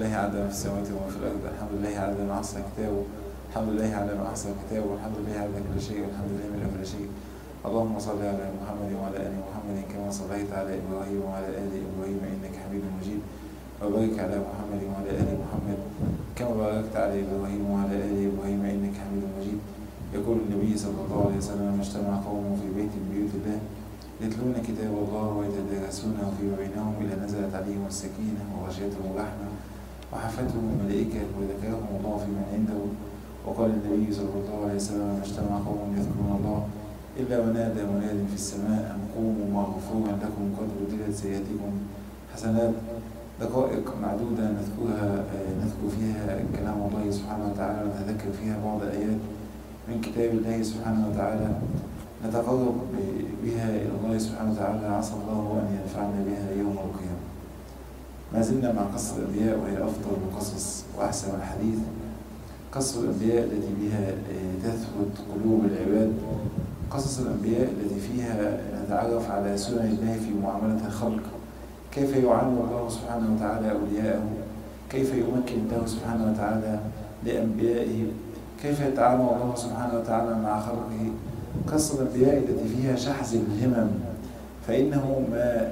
لله عدد ما في السماوات وما في الأرض الحمد لله عدد ما أحصى كتابه الحمد لله عدد ما أحصى كتابه الحمد لله عدد كل شيء والحمد لله من كل شيء اللهم صل على محمد وعلى آل محمد كما صليت على إبراهيم وعلى آل إبراهيم إنك حميد مجيد وبارك على محمد وعلى آل محمد كما باركت على إبراهيم وعلى آل إبراهيم إنك حميد مجيد يقول النبي صلى الله عليه وسلم ما اجتمع قوم في بيت من بيوت الله يتلون كتاب الله ويتدارسونه فيما بينهم إلى نزلت عليهم السكينة وغشيتهم الرحمة وحفتهم الملائكة وذكرهم الله في من عنده وقال النبي صلى الله عليه وسلم ما اجتمع قوم يذكرون الله إلا ونادى مناد في السماء أن قوموا مغفورا لكم قد بدلت سيئاتكم حسنات دقائق معدودة نذكرها نذكر فيها كلام الله سبحانه وتعالى ونتذكر فيها بعض الآيات من كتاب الله سبحانه وتعالى نتقرب بها إلى الله سبحانه وتعالى عسى الله أن ينفعنا بها يوم القيامة ما زلنا مع قصة الأنبياء وهي أفضل القصص وأحسن الحديث قصة الأنبياء التي بها تثبت قلوب العباد قصص الأنبياء التي فيها نتعرف على سنن الله في معاملة الخلق كيف يعامل الله سبحانه وتعالى أولياءه كيف يمكن الله سبحانه وتعالى لأنبيائه كيف يتعامل الله سبحانه وتعالى مع خلقه قصة الأنبياء التي فيها شحذ الهمم فإنه ما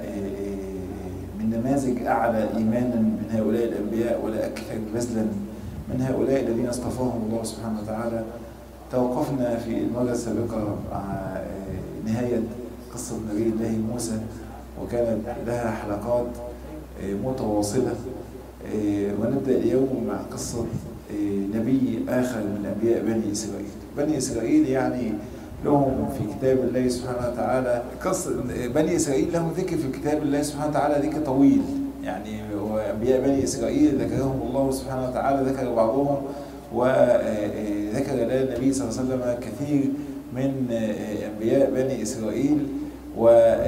من نماذج أعلى إيمانا من هؤلاء الأنبياء ولا أكثر بذلا من هؤلاء الذين اصطفاهم الله سبحانه وتعالى توقفنا في المرة السابقة مع نهاية قصة نبي الله موسى وكانت لها حلقات متواصلة ونبدأ اليوم مع قصة نبي آخر من أنبياء بني إسرائيل بني إسرائيل يعني لهم في كتاب الله سبحانه وتعالى قصة بني إسرائيل لهم ذكر في كتاب الله سبحانه وتعالى ذكر طويل يعني وأنبياء بني إسرائيل ذكرهم الله سبحانه وتعالى ذكر بعضهم وذكر لنا النبي صلى الله عليه وسلم كثير من أنبياء بني إسرائيل و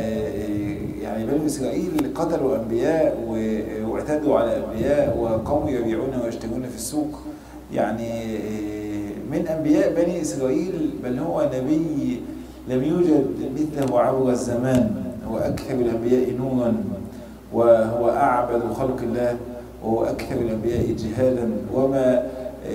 يعني بني إسرائيل قتلوا أنبياء واعتدوا على أنبياء وقوموا يبيعون ويشترون في السوق يعني من أنبياء بني إسرائيل بل هو نبي لم يوجد مثله عبر الزمان هو أكثر الأنبياء نورا وهو أعبد خلق الله وهو أكثر الأنبياء جهادا وما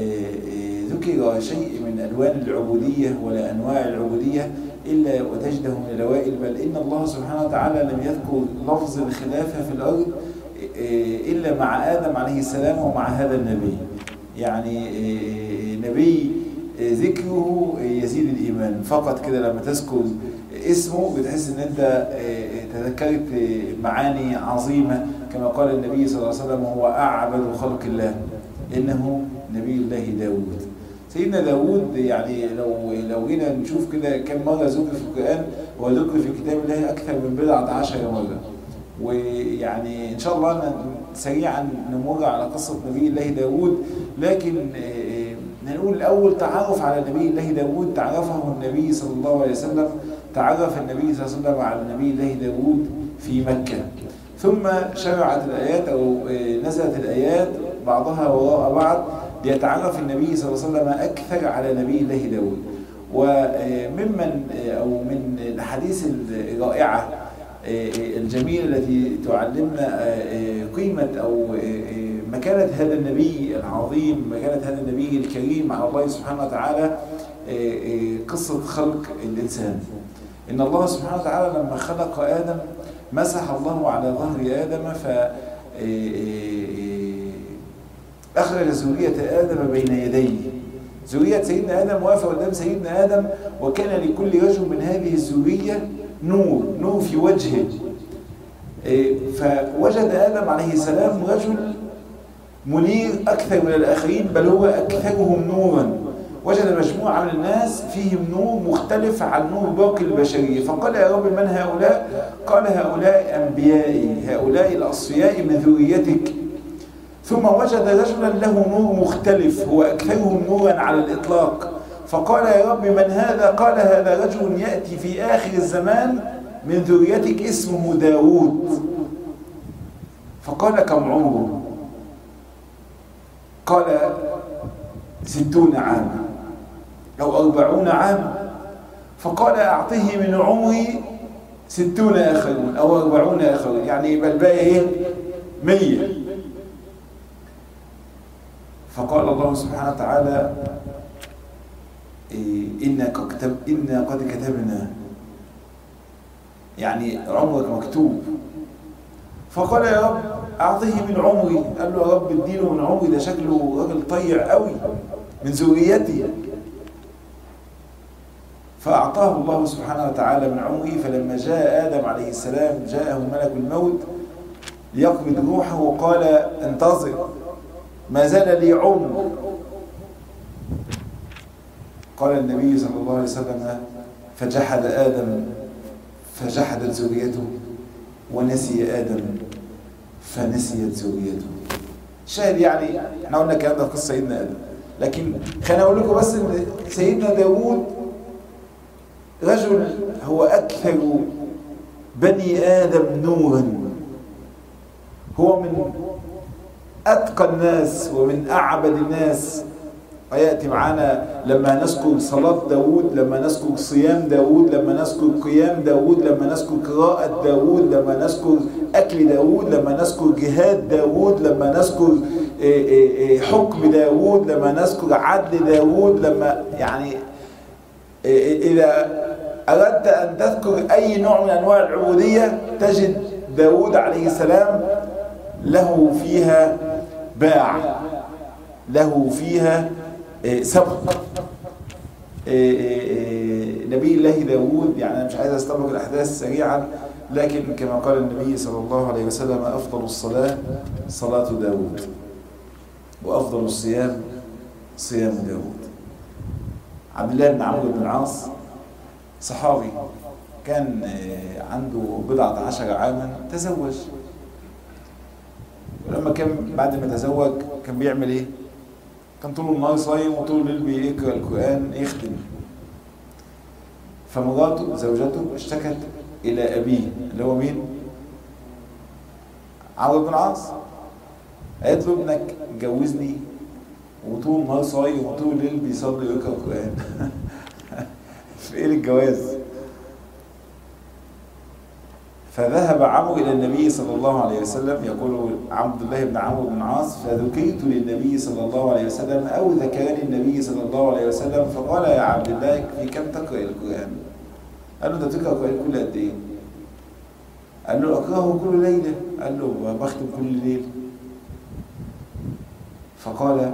ذكر شيء من ألوان العبودية ولا أنواع العبودية إلا وتجده من الأوائل بل إن الله سبحانه وتعالى لم يذكر لفظ الخلافة في الأرض إلا مع آدم عليه السلام ومع هذا النبي يعني نبي ذكره يزيد الإيمان فقط كده لما تذكر اسمه بتحس ان انت تذكرت معاني عظيمة كما قال النبي صلى الله عليه وسلم هو أعبد خلق الله إنه نبي الله داود سيدنا داود يعني لو لو جينا نشوف كده كم مرة ذكر في القرآن هو ذكر في كتاب الله أكثر من بضعة عشر مرة ويعني إن شاء الله سريعا نمر على قصة نبي الله داود لكن نقول الأول تعرف على نبي الله داود تعرفه النبي صلى الله عليه وسلم تعرف النبي صلى الله عليه وسلم على نبي الله داود في مكة ثم شرعت الآيات أو نزلت الآيات بعضها وراء بعض ليتعرف النبي صلى الله عليه وسلم أكثر على نبي الله داود وممن أو من الحديث الرائعة الجميلة التي تعلمنا قيمة أو مكانة هذا النبي العظيم مكانة هذا النبي الكريم على الله سبحانه وتعالى قصة خلق الإنسان إن الله سبحانه وتعالى لما خلق آدم مسح الله على ظهر آدم ف أخرج زورية آدم بين يديه زورية سيدنا آدم واقفة قدام سيدنا آدم وكان لكل رجل من هذه الزورية نور نور في وجهه فوجد آدم عليه السلام رجل منير أكثر من الآخرين بل هو أكثرهم نورا وجد مجموعة من الناس فيهم نور مختلف عن نور باقي البشرية فقال يا رب من هؤلاء قال هؤلاء أنبيائي هؤلاء الأصفياء من ذريتك ثم وجد رجلا له نور مختلف هو أكثرهم نورا على الإطلاق فقال يا رب من هذا قال هذا رجل يأتي في آخر الزمان من ذريتك اسمه داود فقال كم عمره قال ستون عاما أو أربعون عاما فقال أعطيه من عمري ستون آخرون أو أربعون آخرون يعني يبقى الباقي إيه؟ مية فقال الله سبحانه وتعالى إيه إنا قد كتب إنا قد كتبنا يعني عمرك مكتوب فقال يا رب أعطيه من عمري قال له يا رب اديله من عمري ده شكله راجل طيع قوي من ذريتي فأعطاه الله سبحانه وتعالى من عمره فلما جاء آدم عليه السلام جاءه ملك الموت ليقبض روحه وقال انتظر ما زال لي عمر قال النبي صلى الله عليه وسلم فجحد آدم فجحدت زوجيته ونسي آدم فنسيت زوجيته شاهد يعني احنا قلنا الكلام ده في قصه سيدنا ادم لكن خليني اقول لكم بس ان سيدنا داوود رجل هو اكثر بني ادم نورا هو من اتقى الناس ومن اعبد الناس ويأتي معنا لما نذكر صلاة داود لما نذكر صيام داود لما نذكر قيام داود لما نذكر قراءة داود لما نذكر أكل داود لما نذكر جهاد داود لما نذكر حكم داود لما نذكر عدل داود لما يعني إذا أردت أن تذكر أي نوع من أنواع العبودية تجد داود عليه السلام له فيها باع له فيها سبق نبي الله داود يعني أنا مش عايز أستبق الأحداث سريعا لكن كما قال النبي صلى الله عليه وسلم أفضل الصلاة صلاة داود وأفضل الصيام صيام داود عبد الله بن عمرو بن العاص صحابي كان عنده بضعة عشر عاما تزوج ولما كان بعد ما تزوج كان بيعمل ايه كان طول النهار صايم وطول الليل بيقرا القران يختم فمراته زوجته اشتكت الى ابيه اللي هو مين عمرو بن العاص قالت له ابنك جوزني وطول النهار صايم وطول الليل بيصلي ويقرا القران في ايه الجواز فذهب عمرو إلى النبي صلى الله عليه وسلم يقول عبد الله بن عمرو بن عاص فذكرت للنبي صلى الله عليه وسلم أو ذكرني النبي صلى الله عليه وسلم فقال يا عبد الله في كم تقرأ القرآن؟ قال له أنت تقرأ القرآن كل قد إيه؟ قال له أقرأه كل ليلة قال له بختم كل ليل فقال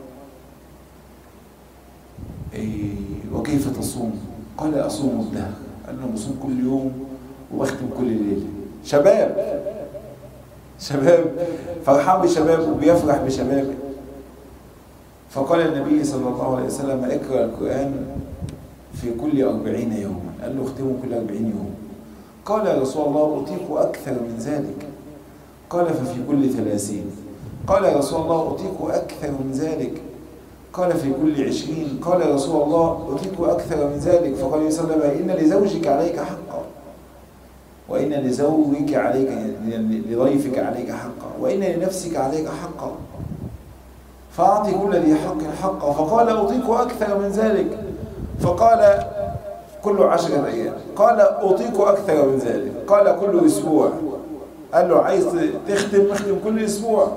إيه وكيف تصوم؟ قال أصوم الدهر قال له بصوم كل يوم وبختم كل ليلة شباب شباب فرحان بشبابه وبيفرح بشبابه فقال النبي صلى الله عليه وسلم اقرأ القرآن في كل أربعين يوما قال له اختمه كل أربعين يوم قال يا رسول الله أطيق أكثر من ذلك قال ففي كل ثلاثين قال يا رسول الله أطيق أكثر من ذلك قال في كل عشرين قال يا رسول الله أطيق أكثر من ذلك فقال صلى الله عليه وسلم إن لزوجك عليك حقا وإن لزوجك عليك لضيفك عليك حقا وإن لنفسك عليك حقا فأعطي كل ذي حق حقا فقال أطيق أكثر من ذلك فقال كل عشرة أيام قال أطيق أكثر من ذلك قال كل أسبوع قال له عايز تختم اختم كل أسبوع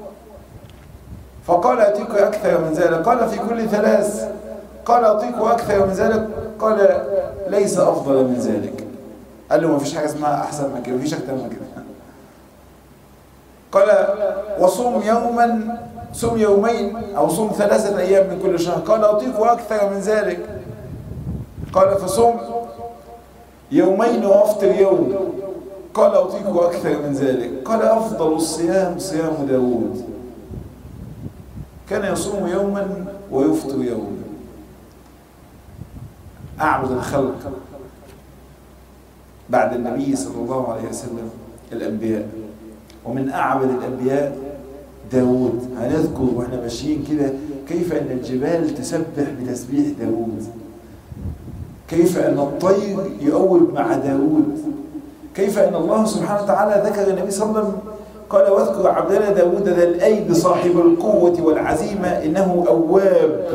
فقال أطيق أكثر من ذلك قال في كل ثلاث قال أطيق أكثر من ذلك قال ليس أفضل من ذلك قال له ما فيش حاجة اسمها أحسن من كده ما فيش أكتر من كده قال وصوم يوما صوم يومين أو صوم ثلاثة أيام من كل شهر قال أطيق أكثر من ذلك قال فصوم يومين وافطر يوم قال أطيق أكثر من ذلك قال أفضل الصيام صيام داود كان يصوم يوما ويفطر يوما أعبد الخلق بعد النبي صلى الله عليه وسلم الأنبياء ومن أعبد الأنبياء داود هنذكر وإحنا ماشيين كده كيف أن الجبال تسبح بتسبيح داود كيف أن الطير يؤوب مع داود كيف أن الله سبحانه وتعالى ذكر النبي صلى الله عليه وسلم قال واذكر عبدنا داود ذا الأيد صاحب القوة والعزيمة إنه أواب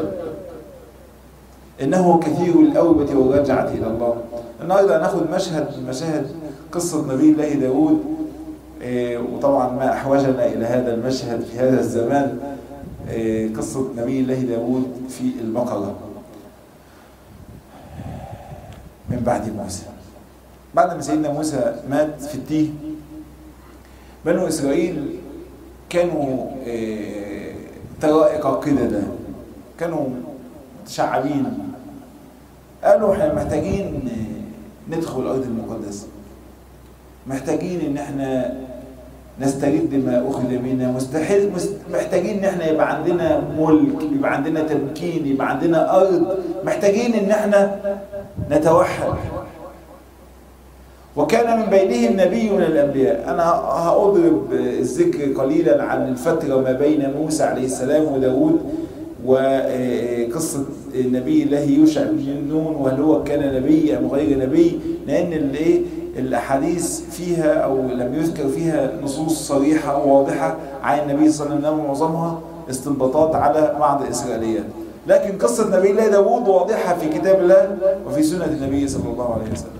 إنه كثير الأوبة والرجعة إلى الله النهارده هناخد مشهد من مشاهد قصة نبي الله داود إيه وطبعا ما أحوجنا إلى هذا المشهد في هذا الزمان قصة نبي الله داود في البقرة من بعد موسى بعد ما سيدنا موسى مات في التيه بنو إسرائيل كانوا طرائق كده ده كانوا متشعبين قالوا احنا محتاجين ندخل الأرض المقدسة محتاجين ان احنا نسترد ما أخذ منا مستحيل محتاجين ان احنا يبقى عندنا ملك يبقى عندنا تمكين يبقى عندنا أرض محتاجين ان احنا نتوحد وكان من بينهم نبي من الأنبياء أنا هأضرب الذكر قليلا عن الفترة ما بين موسى عليه السلام وداود وقصة نبي الله يوشع بن نون وهل هو كان نبي أم غير نبي لأن الايه الأحاديث فيها أو لم يذكر فيها نصوص صريحة وواضحة عن النبي صلى الله عليه وسلم معظمها استنباطات على بعض الإسرائيليات لكن قصة نبي الله داود واضحة في كتاب الله وفي سنة النبي صلى الله عليه وسلم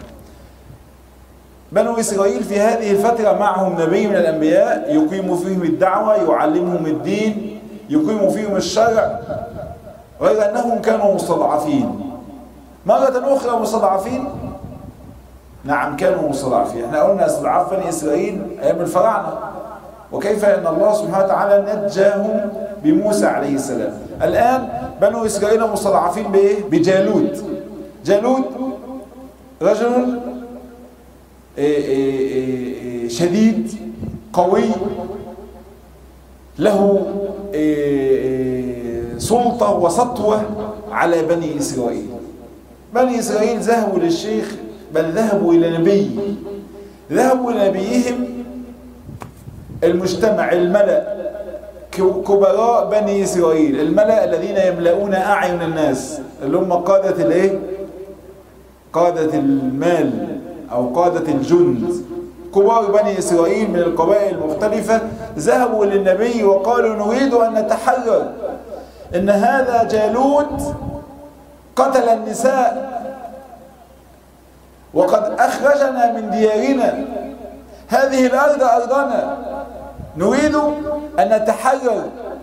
بنو إسرائيل في هذه الفترة معهم نبي من الأنبياء يقيم فيهم الدعوة يعلمهم الدين يقيم فيهم الشرع غير أنهم كانوا مستضعفين مرة أخرى مستضعفين نعم كانوا مستضعفين احنا قلنا استضعاف بني إسرائيل أيام الفراعنة وكيف أن الله سبحانه وتعالى نجاهم بموسى عليه السلام الآن بنو إسرائيل مستضعفين بإيه؟ بجالوت جالوت رجل شديد قوي له سلطة وسطوة على بني إسرائيل بني إسرائيل ذهبوا للشيخ بل ذهبوا إلى نبي ذهبوا إلى نبيهم المجتمع الملأ كبراء بني إسرائيل الملأ الذين يملؤون أعين الناس اللي هم قادة الايه قادة المال أو قادة الجند كبار بني إسرائيل من القبائل المختلفة ذهبوا للنبي وقالوا نريد أن نتحرر إن هذا جالوت قتل النساء وقد أخرجنا من ديارنا هذه الأرض أرضنا نريد أن نتحرر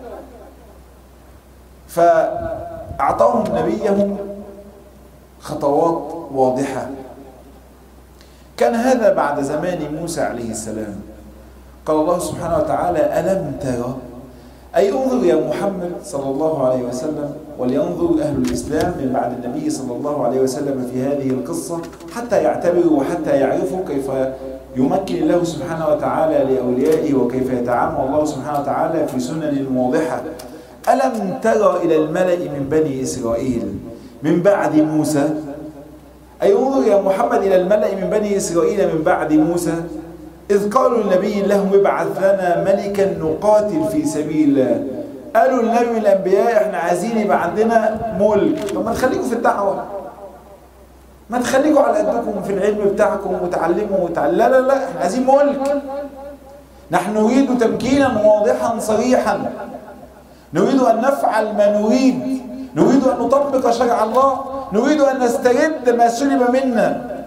فأعطاهم نبيهم خطوات واضحة كان هذا بعد زمان موسى عليه السلام قال الله سبحانه وتعالى ألم ترى أي انظر يا محمد صلى الله عليه وسلم ولينظر أهل الإسلام من بعد النبي صلى الله عليه وسلم في هذه القصة حتى يعتبروا وحتى يعرفوا كيف يمكن الله سبحانه وتعالى لأوليائه وكيف يتعامل الله سبحانه وتعالى في سنن واضحة ألم ترى إلى الملأ من بني إسرائيل من بعد موسى أي انظر يا محمد إلى الملأ من بني إسرائيل من بعد موسى إذ قالوا النبي لهم ابعث لنا ملكا نقاتل في سبيل الله قالوا النبي من الأنبياء احنا عايزين يبقى عندنا ملك طب ما نخليكم في الدعوة ما تخليكم على قدكم في العلم بتاعكم وتعلموا وتعلموا لا لا لا احنا عايزين ملك نحن نريد تمكينا واضحا صريحا نريد أن نفعل ما نريد نريد أن نطبق شرع الله نريد أن نسترد ما سلب منا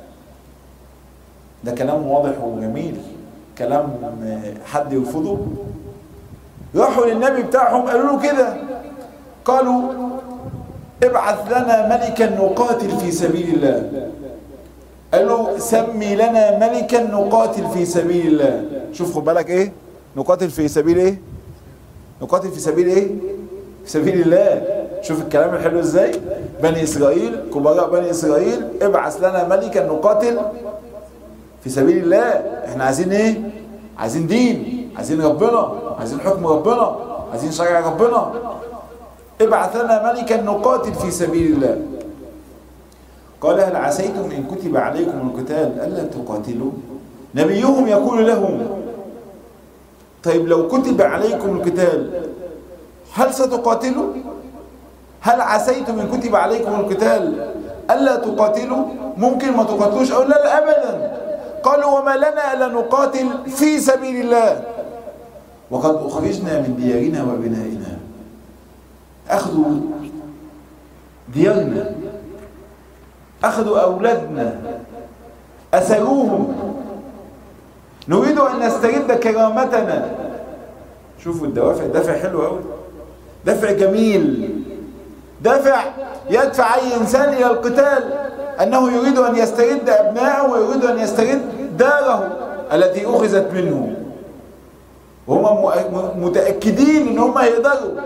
ده كلام واضح وجميل كلام حد يرفضه راحوا للنبي بتاعهم قالوا له كده قالوا ابعث لنا ملكا نقاتل في سبيل الله قالوا سمي لنا ملكا نقاتل في سبيل الله شوف خد بالك ايه نقاتل في سبيل ايه نقاتل في سبيل ايه في سبيل الله شوف الكلام الحلو ازاي بني اسرائيل كبراء بني اسرائيل ابعث لنا ملكا نقاتل في سبيل الله احنا عايزين ايه عايزين دين عايزين ربنا عايزين حكم ربنا عايزين شرع ربنا ابعث لنا ملكا نقاتل في سبيل الله قال هل عسيتم ان كتب عليكم القتال الا تقاتلوا نبيهم يقول لهم طيب لو كتب عليكم القتال هل ستقاتلوا هل عسيتم ان كتب عليكم القتال الا تقاتلوا ممكن ما تقاتلوش او لا لا ابدا قالوا وما لنا الا نقاتل في سبيل الله وقد اخرجنا من ديارنا وبنائنا اخذوا ديارنا اخذوا اولادنا اثروهم نريد ان نسترد كرامتنا شوفوا الدوافع دافع حلو قوي دفع جميل دفع يدفع أي إنسان إلى القتال أنه يريد أن يسترد أبنائه ويريد أن يسترد داره التي أخذت منه وهم متأكدين ان هم يقدروا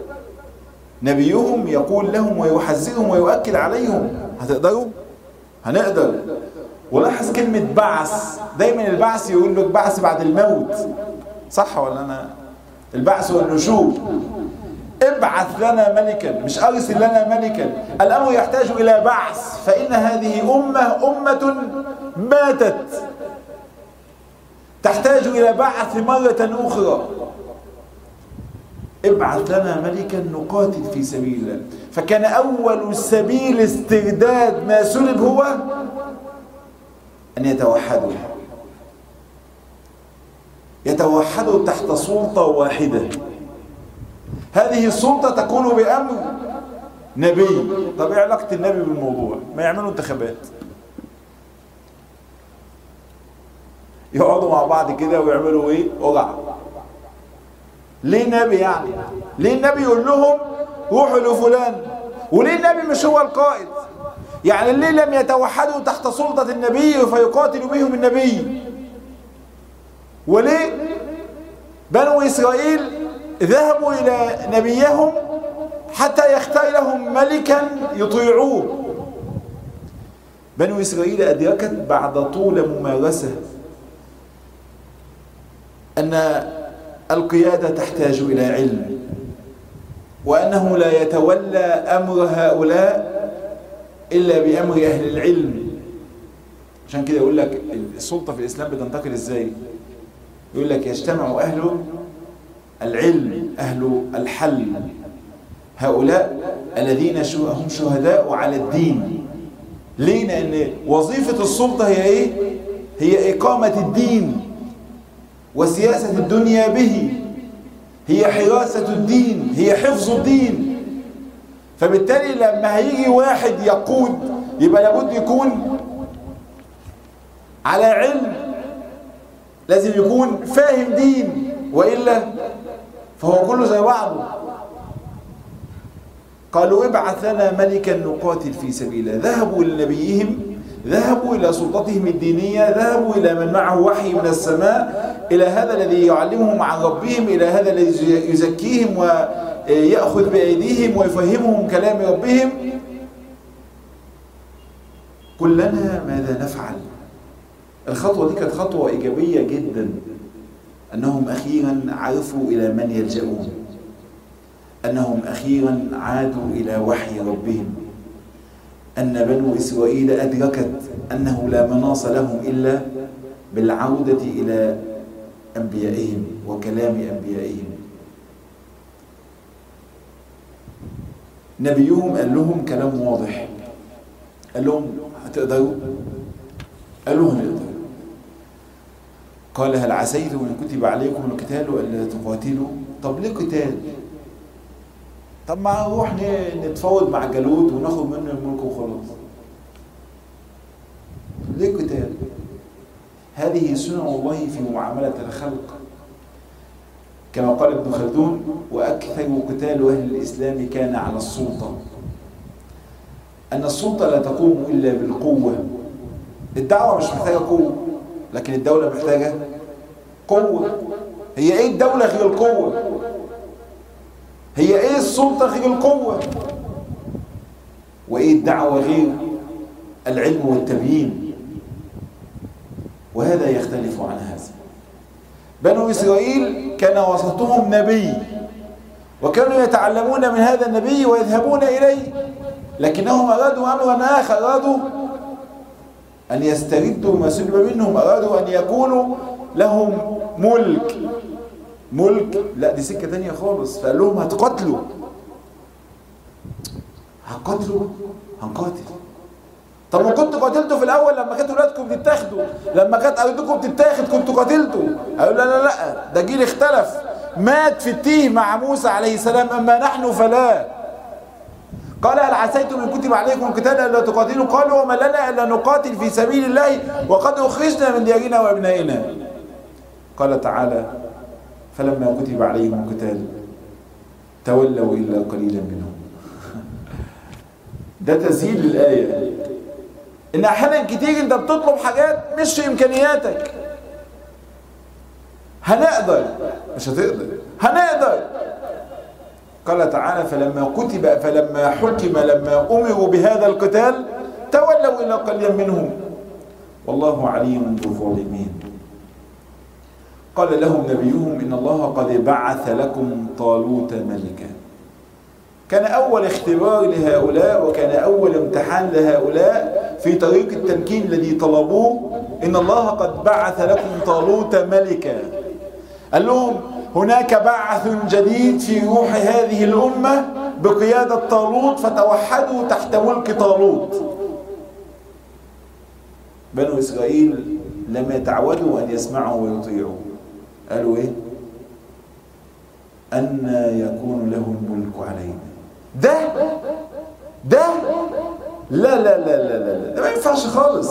نبيهم يقول لهم ويحذرهم ويؤكد عليهم هتقدروا هنقدر ولاحظ كلمة بعث دايما البعث يقول لك بعث بعد الموت صح ولا انا البعث والنشور ابعث لنا ملكا مش ارسل لنا ملكا الامر يحتاج الى بعث فان هذه امه امه ماتت تحتاج إلى بعث مرة أخرى ابعث لنا ملكا نقاتل في سبيل الله فكان أول سبيل استرداد ما سلب هو أن يتوحدوا يتوحدوا تحت سلطة واحدة هذه السلطة تكون بأمر نبي طب ايه علاقة النبي بالموضوع ما يعملوا انتخابات يقعدوا مع بعض كده ويعملوا ايه قرعه ليه نبي يعني ليه النبي يقول لهم روحوا لفلان وليه النبي مش هو القائد يعني ليه لم يتوحدوا تحت سلطة النبي فيقاتل بهم النبي وليه بنو إسرائيل ذهبوا إلى نبيهم حتى يختار لهم ملكا يطيعوه بنو إسرائيل أدركت بعد طول ممارسة أن القيادة تحتاج إلى علم وأنه لا يتولى أمر هؤلاء إلا بأمر أهل العلم عشان كده يقول لك السلطة في الإسلام بتنتقل إزاي يقول لك يجتمع أهل العلم أهل الحل هؤلاء الذين هم شهداء على الدين ليه لأن وظيفة السلطة هي إيه هي إقامة الدين وسياسة الدنيا به هي حراسة الدين هي حفظ الدين فبالتالي لما هيجي واحد يقود يبقى لابد يكون على علم لازم يكون فاهم دين وإلا فهو كله زي بعضه قالوا ابعث لنا ملكا نقاتل في سبيله ذهبوا لنبيهم ذهبوا إلى سلطتهم الدينية ذهبوا إلى من معه وحي من السماء إلى هذا الذي يعلمهم عن ربهم إلى هذا الذي يزكيهم ويأخذ بأيديهم ويفهمهم كلام ربهم قل لنا ماذا نفعل الخطوة دي كانت خطوة إيجابية جدا أنهم أخيرا عرفوا إلى من يلجؤون أنهم أخيرا عادوا إلى وحي ربهم أن بنو إسرائيل أدركت أنه لا مناص لهم إلا بالعودة إلى أنبيائهم وكلام أنبيائهم نبيهم قال لهم كلام واضح قال لهم هتقدروا قالوا هنقدر قال هل عسيتم ان كتب عليكم القتال الا تقاتلوا طب ليه قتال طب ما نروح نتفاوض مع جالوت وناخد منه الملك وخلاص ليه قتال هذه سنن الله في معاملة الخلق كما قال ابن خلدون وأكثر قتال أهل الإسلام كان على السلطة أن السلطة لا تقوم إلا بالقوة الدعوة مش محتاجة قوة لكن الدولة محتاجة قوة هي ايه الدولة غير القوة هي ايه السلطة غير القوة وايه الدعوة غير العلم والتبيين وهذا يختلف عن هذا بنو إسرائيل كان وسطهم نبي وكانوا يتعلمون من هذا النبي ويذهبون إليه لكنهم أرادوا أمرا آخر أرادوا أن يستردوا ما سلب منهم أرادوا أن يكونوا لهم ملك ملك لا دي سكة تانية خالص فقال لهم هتقتلوا هتقتلوا هنقاتل طب ما كنتوا قاتلتوا في الاول لما كانت ولادكم بتتاخدوا لما كانت ارضكم بتتاخد كنتوا قاتلتوا قالوا لا لا لا ده جيل اختلف مات في التيه مع موسى عليه السلام اما نحن فلا قال هل عسيتم ان كتب عليكم القتال الا تقاتلوا قالوا وما لنا الا نقاتل في سبيل الله وقد اخرجنا من ديارنا وابنائنا قال تعالى فلما كتب عليهم القتال تولوا إلا قليلا منهم ده تسهيل للآية إن أحيانا كتير أنت بتطلب حاجات مش في إمكانياتك هنقدر مش هتقدر هنقدر قال تعالى فلما كتب فلما حكم لما أمروا بهذا القتال تولوا إلى قليلا منهم والله عليم بالظالمين قال لهم نبيهم إن الله قد بعث لكم طالوت ملكا كان أول اختبار لهؤلاء وكان أول امتحان لهؤلاء في طريق التمكين الذي طلبوه إن الله قد بعث لكم طالوت ملكا قال لهم هناك بعث جديد في روح هذه الأمة بقيادة طالوت فتوحدوا تحت ملك طالوت بنو إسرائيل لم يتعودوا أن يسمعوا ويطيعوا قالوا إيه أن يكون له الملك علينا ده ده لا لا لا لا لا ده ما ينفعش خالص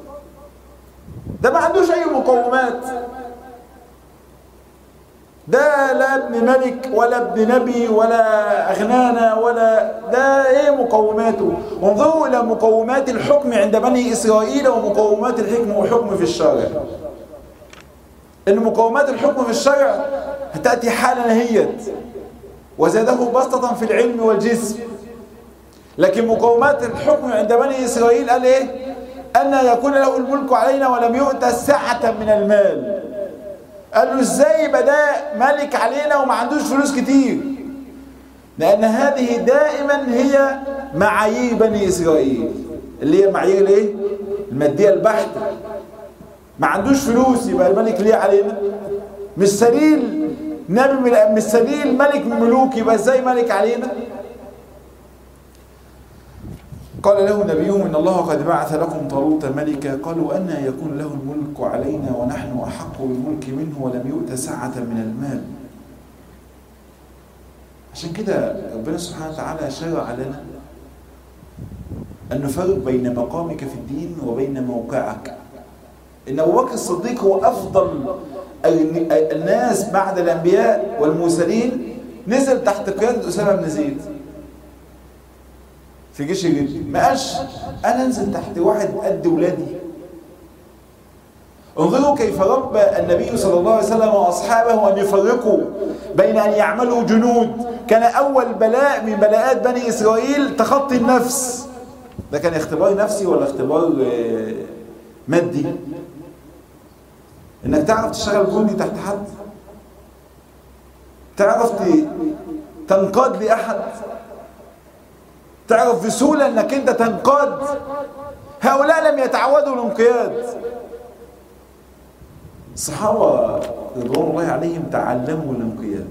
ده ما عندوش أي مقومات ده لا ابن ملك ولا ابن نبي ولا أغنانا ولا ده ايه مقوماته وانظروا إلى مقومات الحكم عند بني إسرائيل ومقومات الحكم وحكم في الشرع إن مقومات الحكم في الشرع تأتي حالا نهيت وزاده بسطة في العلم والجسم لكن مقومات الحكم عند بني إسرائيل قال إيه أن يكون له الملك علينا ولم يؤت سعة من المال قال له ازاي يبقى ده ملك علينا وما عندوش فلوس كتير لان هذه دائما هي معايير بني اسرائيل اللي هي معايير الايه الماديه البحته ما عندوش فلوس يبقى الملك ليه علينا مش سليل نبي من مش سليل ملك من ملوك يبقى ازاي ملك علينا قال له نبيهم إن الله قد بعث لكم طالوت ملكا قالوا أن يكون له الملك علينا ونحن أحق بالملك منه ولم يؤت سعة من المال عشان كده ربنا سبحانه وتعالى شرع لنا أن نفرق بين مقامك في الدين وبين موقعك إن أبو بكر الصديق هو أفضل الناس بعد الأنبياء والمرسلين نزل تحت قيادة أسامة بن زيد في جيش الجيش ما قالش انا انزل تحت واحد قد ولادي انظروا كيف ربى النبي صلى الله عليه وسلم واصحابه ان يفرقوا بين ان يعملوا جنود كان اول بلاء من بلاءات بني اسرائيل تخطي النفس ده كان اختبار نفسي ولا اختبار مادي انك تعرف تشتغل جندي تحت حد تعرف تنقاد لاحد تعرف بسهولة انك انت تنقاد هؤلاء لم يتعودوا الانقياد الصحابة رضوان الله عليهم تعلموا الانقياد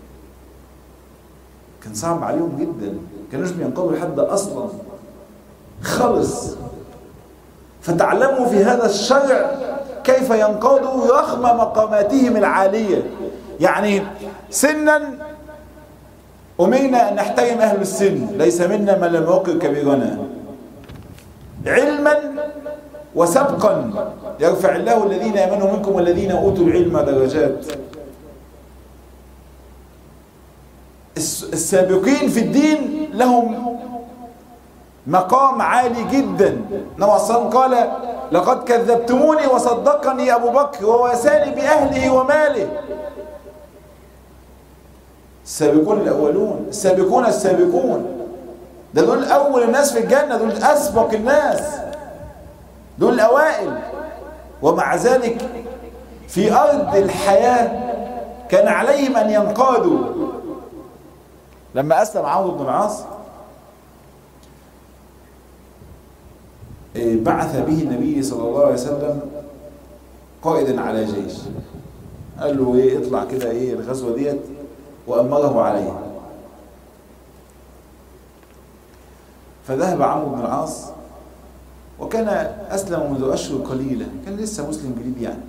كان صعب عليهم جدا كانوش بينقادوا لحد اصلا خالص فتعلموا في هذا الشرع كيف ينقادوا رغم مقاماتهم العالية يعني سنا أمرنا أن نحترم أهل السن ليس منا من لم يوقر كبيرنا علما وسبقا يرفع الله الذين آمنوا منكم والذين أوتوا العلم درجات السابقين في الدين لهم مقام عالي جدا نوع الصلاة قال لقد كذبتموني وصدقني أبو بكر وواساني بأهله وماله السابقون الأولون السابقون السابقون ده دول أول الناس في الجنة دول أسبق الناس دول الأوائل ومع ذلك في أرض الحياة كان عليهم أن ينقادوا لما أسلم عمرو بن العاص بعث به النبي صلى الله عليه وسلم قائدا على جيش قال له ايه اطلع كده ايه الغزوه ديت وأمره عليها فذهب عمرو بن العاص وكان أسلم منذ أشهر قليلة كان لسه مسلم جديد يعني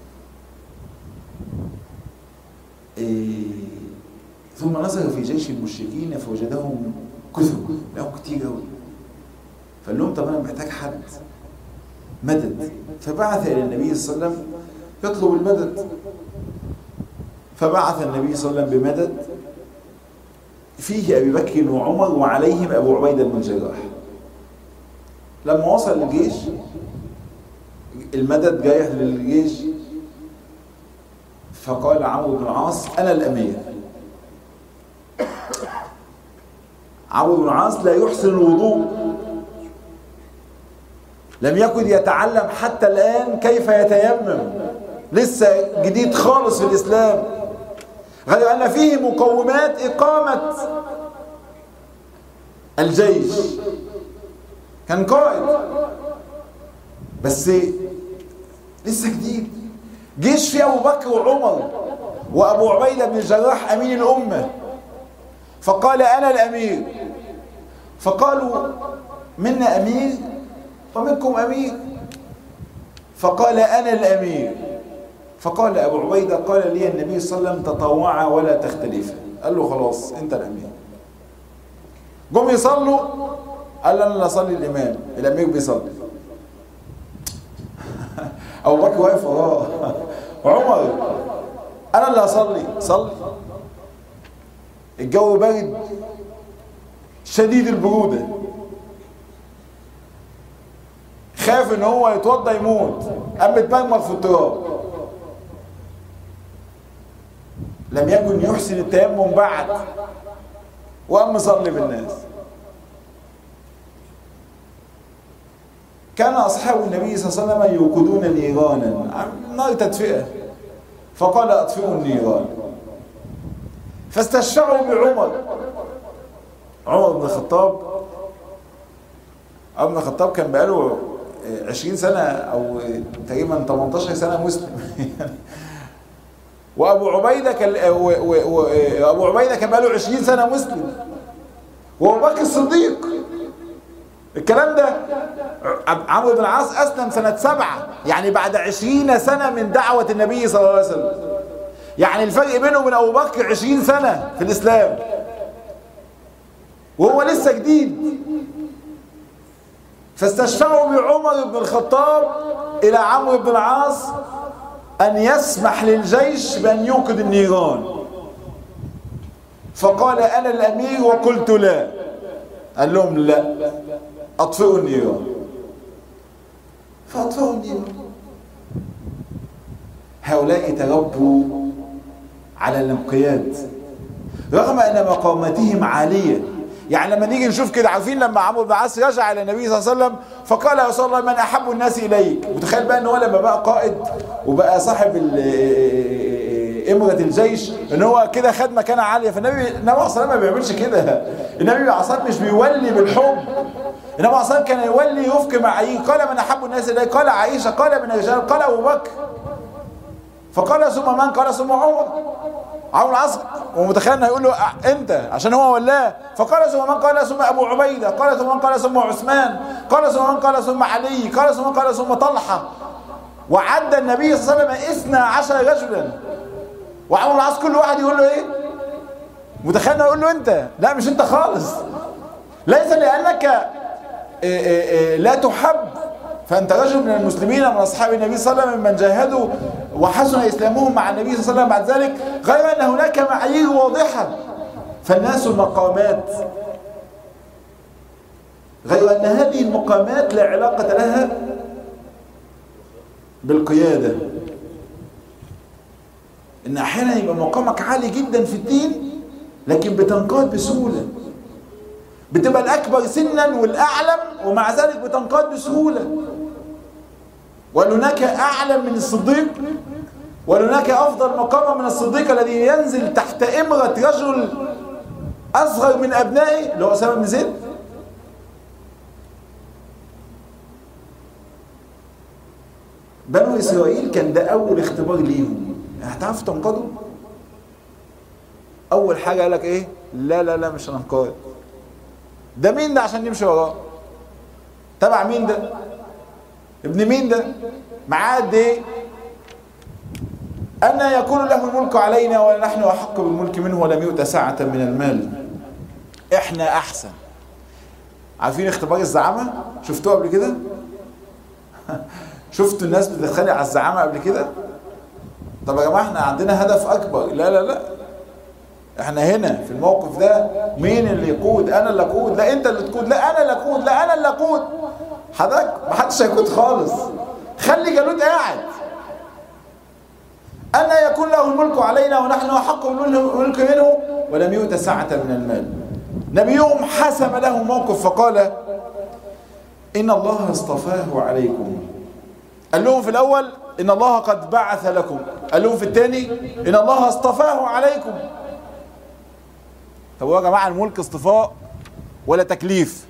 إيه ثم نظر في جيش المشركين فوجدهم كثر لهم كتير قوي فقال لهم طب انا محتاج حد مدد فبعث الى النبي صلى الله عليه وسلم يطلب المدد فبعث النبي صلى الله عليه وسلم بمدد فيه أبي بكر وعمر وعليهم أبو عبيدة بن الجراح لما وصل الجيش المدد جاي للجيش فقال عمرو بن العاص أنا الأمير عمرو بن العاص لا يحسن الوضوء لم يكن يتعلم حتى الآن كيف يتيمم لسه جديد خالص في الإسلام غير أن فيه مقومات إقامة الجيش كان قائد بس لسه جديد جيش فيه أبو بكر وعمر وأبو عبيدة بن الجراح أمين الأمة فقال أنا الأمير فقالوا منا أمير ومنكم أمير فقال أنا الأمير فقال أبو عبيدة قال لي النبي صلى الله عليه وسلم تطوعا ولا تختلفا قال له خلاص أنت الأمير جم يصلوا قال أنا اللي أصلي الإمام الأمير بيصلي أبو بكر واقف وراه عمر أنا اللي أصلي صلي الجو بارد شديد البرودة خاف ان هو يتوضى يموت قام متمرمغ في التراب لم يكن يحسن التيمم بعد وقام مصلي بالناس كان اصحاب النبي صلى الله عليه وسلم يوقدون نيرانا نار تدفئه فقال اطفئوا النيران فاستشفعوا بعمر عمر بن الخطاب عمر بن الخطاب كان بقاله 20 سنة أو تقريبا 18 سنة مسلم وأبو عبيدة كان وأبو عبيدة كان بقاله 20 سنة مسلم وأبو بكر الصديق الكلام ده عمرو بن العاص أسلم سنة سبعة يعني بعد 20 سنة من دعوة النبي صلى الله عليه وسلم يعني الفرق بينه وبين أبو بكر 20 سنة في الإسلام وهو لسه جديد فاستشفعوا بعمر بن الخطاب إلى عمرو بن العاص أن يسمح للجيش بأن يوقد النيران فقال أنا الأمير وقلت لا قال لهم لا أطفئوا النيران فأطفئوا النيران هؤلاء تربوا على الانقياد رغم أن مقاماتهم عالية يعني لما نيجي نشوف كده عارفين لما عمرو بن العاص رجع الى النبي صلى الله عليه وسلم فقال يا رسول الله من احب الناس اليك متخيل بقى ان هو لما بقى قائد وبقى صاحب امرة الجيش ان هو كده خد مكانه عاليه فالنبي النبي صلى الله عليه وسلم ما بيعملش كده النبي عليه الصلاه مش بيولي بالحب النبي عليه الصلاه كان يولي يفك معايير قال من احب الناس اليك قال عائشه قال من الرجال قال ابو بكر فقال ثم من قال ثم عمر عمرو العاص ومتخيل انه هيقول له انت عشان هو ولاه فقال ثم من قال ثم ابو عبيده قال ثم من قال ثم عثمان قال ثم من قال ثم علي قال ثم من قال ثم طلحه وعد النبي صلى الله عليه وسلم اثنا عشر رجلا وعمرو العاص كل واحد يقول له ايه متخيل انه يقول له انت لا مش انت خالص ليس لانك إيه إيه إيه لا تحب فأنت رجل من المسلمين من أصحاب النبي صلى الله عليه وسلم من جاهدوا وحسن إسلامهم مع النبي صلى الله عليه وسلم بعد ذلك غير أن هناك معايير واضحة فالناس المقامات غير أن هذه المقامات لا علاقة لها بالقيادة إن أحيانا يبقى مقامك عالي جدا في الدين لكن بتنقاد بسهولة بتبقى الأكبر سنا والأعلم ومع ذلك بتنقاد بسهولة وهناك أعلم من الصديق وهناك أفضل مقام من الصديق الذي ينزل تحت إمرة رجل أصغر من أبنائه اللي هو أسامة بن زيد بنو إسرائيل كان ده أول اختبار ليهم هتعرفوا تنقضوا أول حاجة قال لك إيه لا لا لا مش هننقاد ده مين ده عشان نمشي وراه تبع مين ده ابن مين ده معاه قد ايه أن يكون له الملك علينا ونحن أحق بالملك منه ولم يؤت ساعة من المال احنا أحسن عارفين اختبار الزعامة شفتوه قبل كده شفتوا الناس بتتخانق على الزعامة قبل كده طب يا جماعة احنا عندنا هدف أكبر لا لا لا احنا هنا في الموقف ده مين اللي يقود انا اللي اقود لا انت اللي تقود لا انا اللي اقود لا انا اللي اقود حضرتك ما حدش هيقود خالص خلي جالوت قاعد أن يكون له الملك علينا ونحن أحق بالملك منه ولم يؤت سعة من المال نبيهم حسم له موقف فقال إن الله اصطفاه عليكم قال لهم في الأول إن الله قد بعث لكم قال لهم في الثاني إن الله اصطفاه عليكم طب يا جماعة الملك اصطفاء ولا تكليف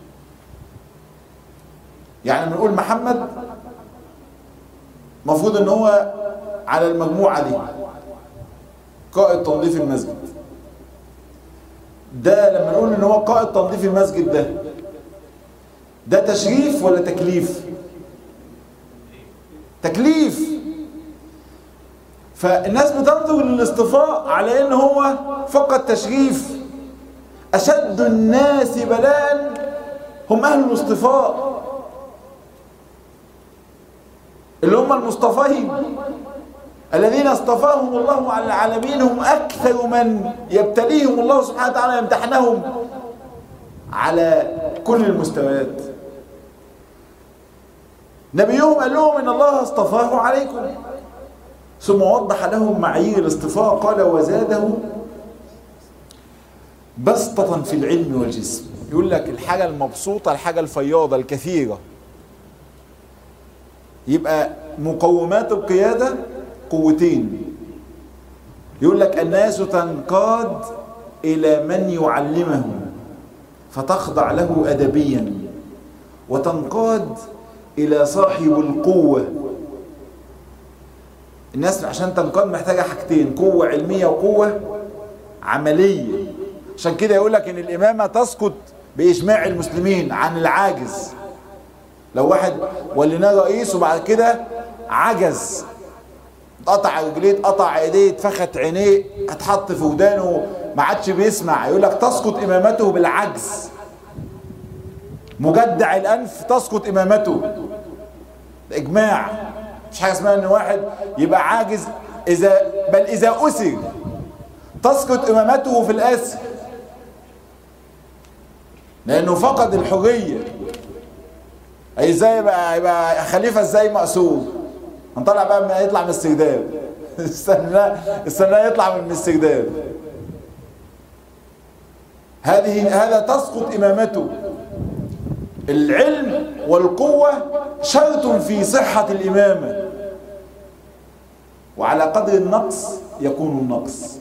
يعني بنقول محمد المفروض ان هو على المجموعة دي قائد تنظيف المسجد ده لما نقول ان هو قائد تنظيف المسجد ده ده تشريف ولا تكليف تكليف فالناس بتنظر للاصطفاء على ان هو فقط تشريف اشد الناس بلاء هم اهل الاصطفاء اللي هم المصطفين الذين اصطفاهم الله على العالمين هم أكثر من يبتليهم الله سبحانه وتعالى يمتحنهم على كل المستويات نبيهم قال لهم إن الله اصطفاه عليكم ثم وضح لهم معايير الاصطفاء قال وزاده بسطة في العلم والجسم يقول لك الحاجة المبسوطة الحاجة الفياضة الكثيرة يبقى مقومات القيادة قوتين يقول لك الناس تنقاد إلى من يعلمهم فتخضع له أدبيا وتنقاد إلى صاحب القوة الناس عشان تنقاد محتاجة حاجتين قوة علمية وقوة عملية عشان كده يقول لك إن الإمامة تسقط بإجماع المسلمين عن العاجز لو واحد وليناه رئيس وبعد كده عجز اتقطع رجليه اتقطع ايديه اتفخت عينيه اتحط في ودانه ما عادش بيسمع يقول لك تسقط امامته بالعجز مجدع الانف تسقط امامته اجماع مش حاجه اسمها ان واحد يبقى عاجز اذا بل اذا اسر تسقط امامته في الاسر لانه فقد الحريه اي ازاي يبقى يبقى خليفه ازاي مأسور هنطلع بقى من يطلع من السجدان استنى استنى يطلع من السجدان هذه هذا تسقط امامته العلم والقوة شرط في صحة الإمامة وعلى قدر النقص يكون النقص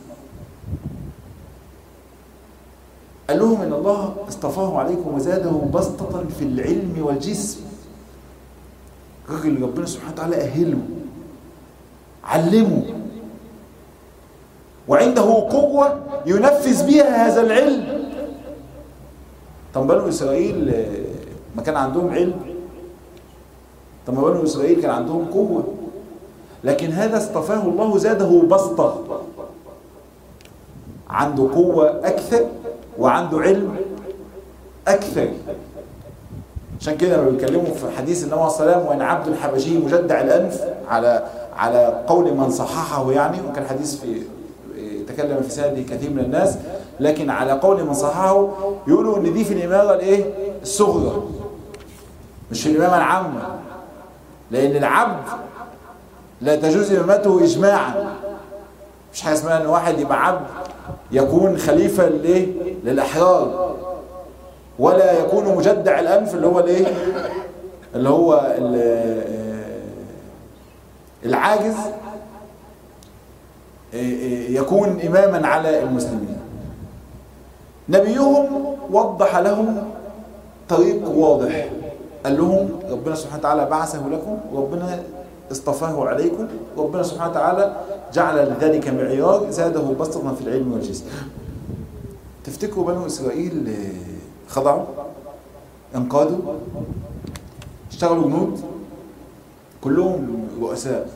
قال لهم ان الله اصطفاه عليكم وزاده بسطة في العلم والجسم الراجل ربنا سبحانه وتعالى أهله علمه وعنده قوة ينفذ بها هذا العلم طب بنو إسرائيل ما كان عندهم علم طب ما بنو إسرائيل كان عندهم قوة لكن هذا اصطفاه الله زاده بسطة عنده قوة أكثر وعنده علم أكثر عشان كده لما بيتكلموا في حديث النبي عليه الصلاه والسلام وان عبد الحبشي مجدع الانف على على قول من صححه يعني وكان حديث في تكلم في سنده كثير من الناس لكن على قول من صححه يقولوا ان دي في الامامه الايه الصغرى مش في الامامه العامه لان العبد لا تجوز امامته اجماعا مش حاجه اسمها ان واحد يبقى عبد يكون خليفه للايه للاحرار ولا يكون مجدع الانف اللي هو الايه اللي هو العاجز يكون اماما على المسلمين نبيهم وضح لهم طريق واضح قال لهم ربنا سبحانه وتعالى بعثه لكم وربنا اصطفاه عليكم وربنا سبحانه وتعالى جعل لذلك معيار زاده بسطة في العلم والجسم تفتكروا بنو اسرائيل خضعوا انقادوا اشتغلوا جنود كلهم رؤساء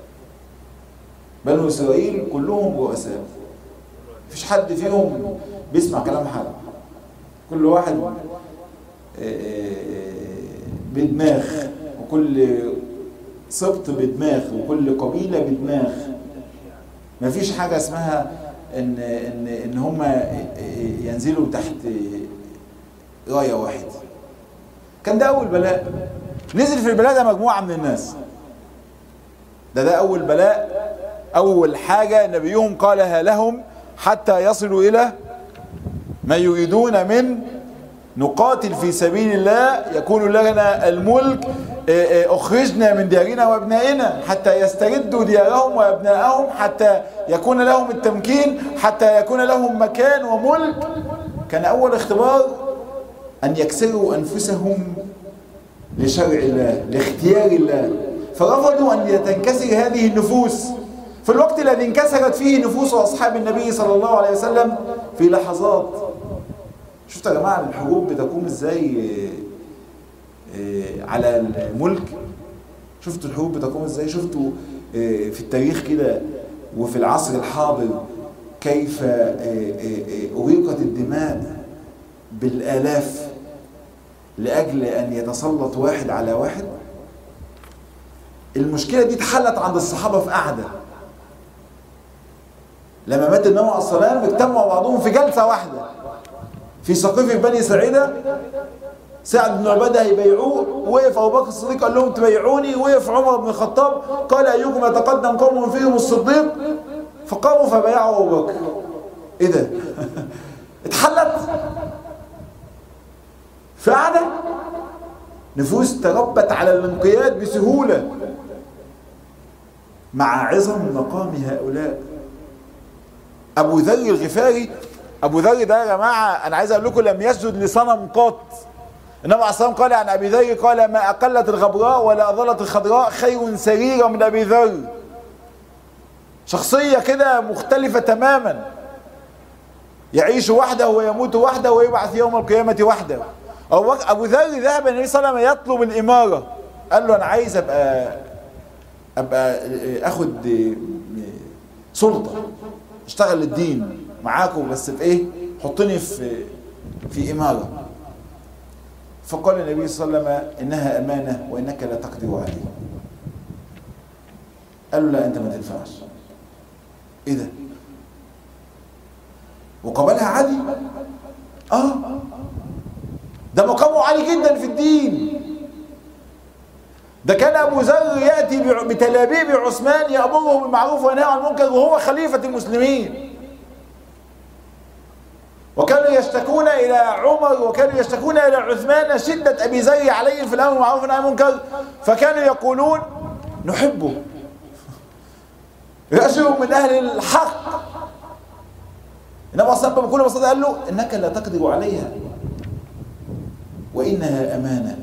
بنو اسرائيل كلهم رؤساء مفيش حد فيهم بيسمع كلام حد كل واحد بدماغ وكل سبط بدماغ وكل قبيلة بدماغ مفيش حاجة اسمها ان ان ان هم ينزلوا تحت رايه واحده كان ده اول بلاء نزل في البلاء ده مجموعه من الناس ده ده اول بلاء اول حاجه نبيهم قالها لهم حتى يصلوا الى ما يريدون من نقاتل في سبيل الله يكون لنا الملك اخرجنا من ديارنا وابنائنا حتى يستردوا ديارهم وابنائهم حتى يكون لهم التمكين حتى يكون لهم مكان وملك كان اول اختبار ان يكسروا انفسهم لشرع الله لاختيار الله فرفضوا ان تنكسر هذه النفوس في الوقت الذي انكسرت فيه نفوس اصحاب النبي صلى الله عليه وسلم في لحظات شفتوا يا جماعه الحروب بتقوم ازاي على الملك شفتوا الحروب بتقوم ازاي شفتوا في التاريخ كده وفي العصر الحاضر كيف أريقت الدماء بالآلاف لأجل أن يتسلط واحد على واحد المشكلة دي اتحلت عند الصحابة في قعدة لما مات النبي عليه الصلاة والسلام اجتمعوا بعضهم في جلسة واحدة في سقيفة بني سعيدة سعد بن عباده هيبيعوه وقف ابو بكر الصديق قال لهم تبيعوني وقف عمر بن الخطاب قال ايكم يتقدم قوم فيهم الصديق فقاموا فبايعوا ابو بكر ايه ده اتحلت في قعده نفوس تربت على الانقياد بسهوله مع عظم مقام هؤلاء ابو ذر الغفاري ابو ذر ده يا جماعه انا عايز اقول لكم لم يسجد لصنم قط النبي عليه الصلاه قال عن ابي ذر قال ما اقلت الغبراء ولا اضلت الخضراء خير سريره من ابي ذر شخصيه كده مختلفه تماما يعيش وحده ويموت وحده ويبعث يوم القيامه وحده ابو ذر ذهب النبي صلى الله عليه وسلم يطلب الاماره قال له انا عايز ابقى ابقى اخد سلطه اشتغل الدين معاكم بس في ايه حطني في في اماره فقال النبي صلى الله عليه وسلم انها امانه وانك لا تقدر عليها قال له لا انت ما تنفعش ايه ده وقبلها عادي اه ده مقامه عالي جدا في الدين ده كان ابو ذر ياتي بتلابيب عثمان يامره بالمعروف وينهى عن المنكر وهو خليفه المسلمين وكانوا يشتكون الى عمر وكانوا يشتكون الى عثمان شده ابي ذر عليهم في الامر بالمعروف والنهي عن المنكر فكانوا يقولون نحبه رجل من اهل الحق انما صلى بكل بساطه قال له انك لا تقدر عليها وانها امانه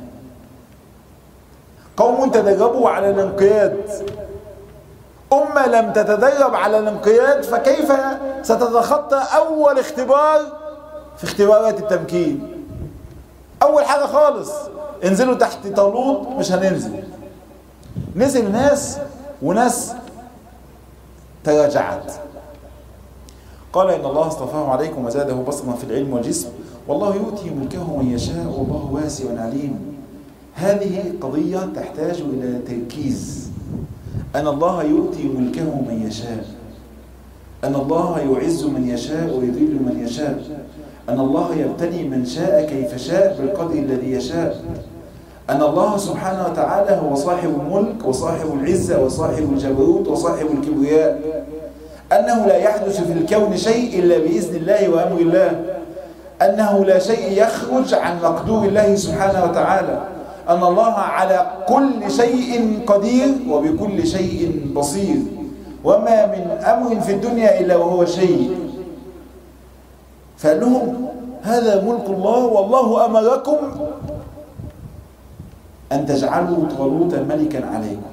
قوم تدربوا على الانقياد أمة لم تتدرب على الانقياد فكيف ستتخطى أول اختبار في اختبارات التمكين أول حاجة خالص انزلوا تحت طالوت مش هننزل نزل ناس وناس تراجعت قال إن الله اصطفاه عليكم وزاده بصرا في العلم والجسم والله يؤتي ملكه من يشاء والله واسع عليم هذه قضية تحتاج إلى تركيز أن الله يؤتي ملكه من يشاء أن الله يعز من يشاء ويذل من يشاء أن الله يبتلي من شاء كيف شاء بالقدر الذي يشاء أن الله سبحانه وتعالى هو صاحب الملك وصاحب العزة وصاحب الجبروت وصاحب الكبرياء أنه لا يحدث في الكون شيء إلا بإذن الله وأمر الله أنه لا شيء يخرج عن مقدور الله سبحانه وتعالى أن الله على كل شيء قدير وبكل شيء بصير وما من أمر في الدنيا إلا وهو شيء فقال لهم هذا ملك الله والله أمركم أن تجعلوا طالوت ملكا عليكم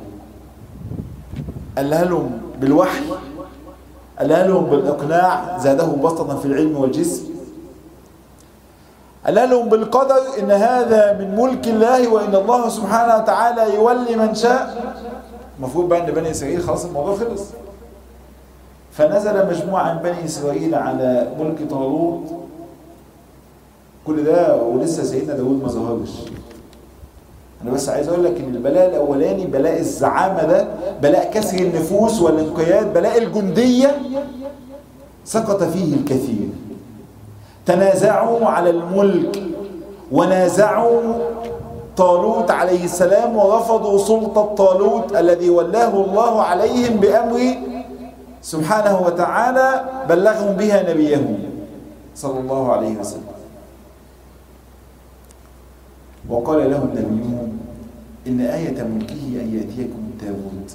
قالها لهم بالوحي قالها لهم بالإقناع زاده بسطة في العلم والجسم قال لهم بالقدر ان هذا من ملك الله وان الله سبحانه وتعالى يولي من شاء المفروض بقى ان بني اسرائيل خلاص الموضوع خلص فنزل مجموعه من بني اسرائيل على ملك طالوت كل ده ولسه سيدنا داود ما ظهرش انا بس عايز اقول لك ان البلاء الاولاني بلاء الزعامه ده بلاء كسر النفوس والانقياد بلاء الجنديه سقط فيه الكثير تنازعوا على الملك ونازعوا طالوت عليه السلام ورفضوا سلطة طالوت الذي ولاه الله عليهم بأمر سبحانه وتعالى بلغهم بها نبيهم صلى الله عليه وسلم وقال لهم نبيهم إن آية ملكه أن يأتيكم التابوت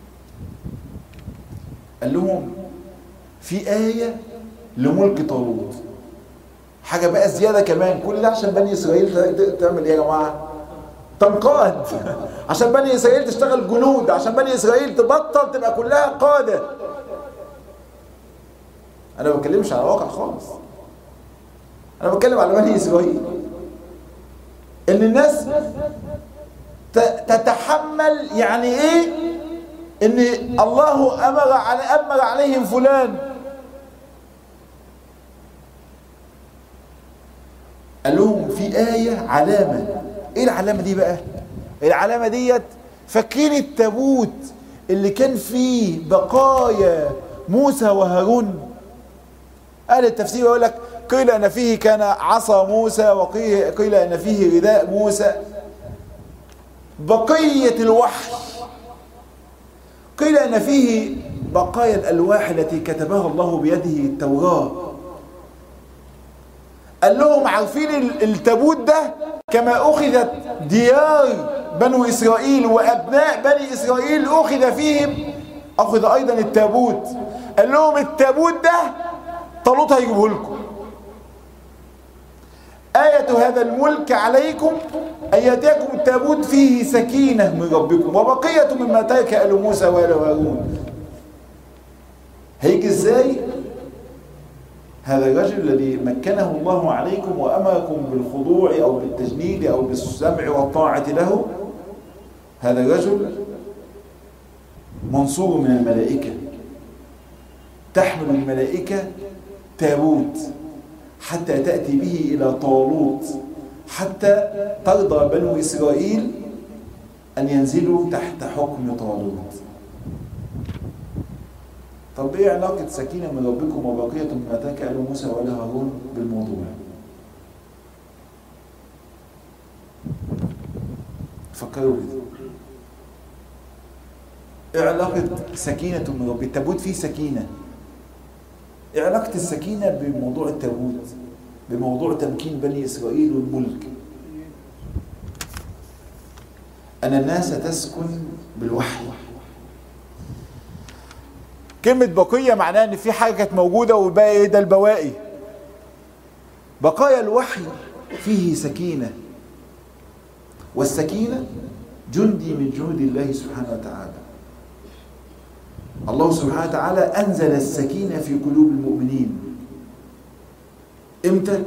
قال لهم في آية لملك طالوت حاجة بقى زيادة كمان كل ده عشان بني إسرائيل تعمل إيه يا جماعة تنقاد عشان بني إسرائيل تشتغل جنود عشان بني إسرائيل تبطل تبقى كلها قادة أنا ما بتكلمش على واقع خالص أنا بتكلم على بني إسرائيل إن الناس تتحمل يعني إيه إن الله أمر على أمر عليهم فلان قال لهم في آية علامة ايه العلامة دي بقى العلامة ديت فاكرين التابوت اللي كان فيه بقايا موسى وهارون اهل التفسير يقول لك قيل ان فيه كان عصا موسى وقيل ان فيه رداء موسى بقية الوحي قيل ان فيه بقايا الالواح التي كتبها الله بيده التوراه قال لهم عارفين التابوت ده كما أخذت ديار بنو إسرائيل وأبناء بني إسرائيل أخذ فيهم أخذ أيضا التابوت قال لهم التابوت ده طالوت هيجيبه لكم آية هذا الملك عليكم أن يأتيكم التابوت فيه سكينة من ربكم وبقية مما ترك آل موسى وآل هارون هيجي ازاي؟ هذا الرجل الذي مكنه الله عليكم وأمركم بالخضوع أو بالتجنيد أو بالسمع والطاعة له هذا الرجل منصور من الملائكة تحمل الملائكة تابوت حتى تأتي به إلى طالوت حتى ترضى بنو إسرائيل أن ينزلوا تحت حكم طالوت طب ايه علاقة سكينة من ربكم وبقية مما ترك آل موسى وآل هارون بالموضوع؟ فكروا كده ايه علاقة سكينة من رب التابوت فيه سكينة ايه علاقة السكينة بموضوع التابوت بموضوع تمكين بني إسرائيل والملك أن الناس تسكن بالوحي كلمة بقية معناها ان في حاجة كانت موجودة والباقي ايه ده البواقي بقايا الوحي فيه سكينة والسكينة جندي من جهود الله سبحانه وتعالى الله سبحانه وتعالى أنزل السكينة في قلوب المؤمنين امتى؟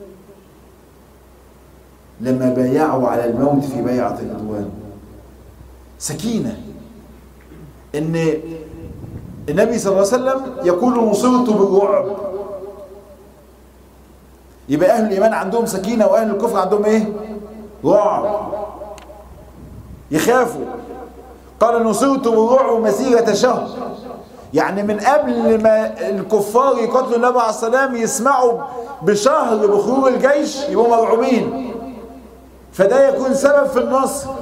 لما بايعوا على الموت في بيعة الرضوان سكينة ان النبي صلى الله عليه وسلم يقول نصرت بالرعب يبقى اهل الايمان عندهم سكينه واهل الكفر عندهم ايه رعب يخافوا قال نصرت بالرعب مسيره شهر يعني من قبل ما الكفار يقتلوا النبي عليه السلام يسمعوا بشهر بخروج الجيش يبقوا مرعوبين فده يكون سبب في النصر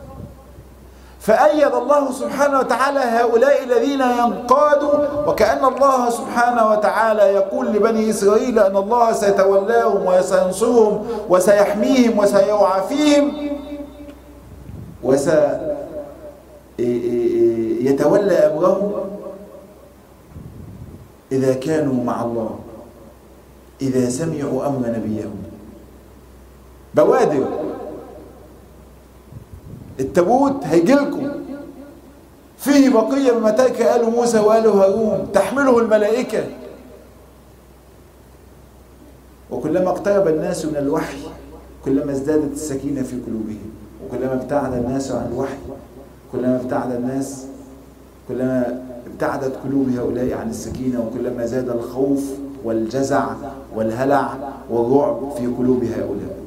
فأيد الله سبحانه وتعالى هؤلاء الذين ينقادوا وكأن الله سبحانه وتعالى يقول لبني إسرائيل أن الله سيتولاهم وسينصرهم وسيحميهم وسيعافيهم وسيتولى أمرهم إذا كانوا مع الله إذا سمعوا أمر نبيهم بوادر التابوت هيجي لكم فيه بقيه مما ترك ال موسى وال هارون تحمله الملائكه وكلما اقترب الناس من الوحي كلما ازدادت السكينه في قلوبهم وكلما ابتعد الناس عن الوحي كلما ابتعد الناس كلما ابتعدت قلوب هؤلاء عن السكينه وكلما زاد الخوف والجزع والهلع والرعب في قلوب هؤلاء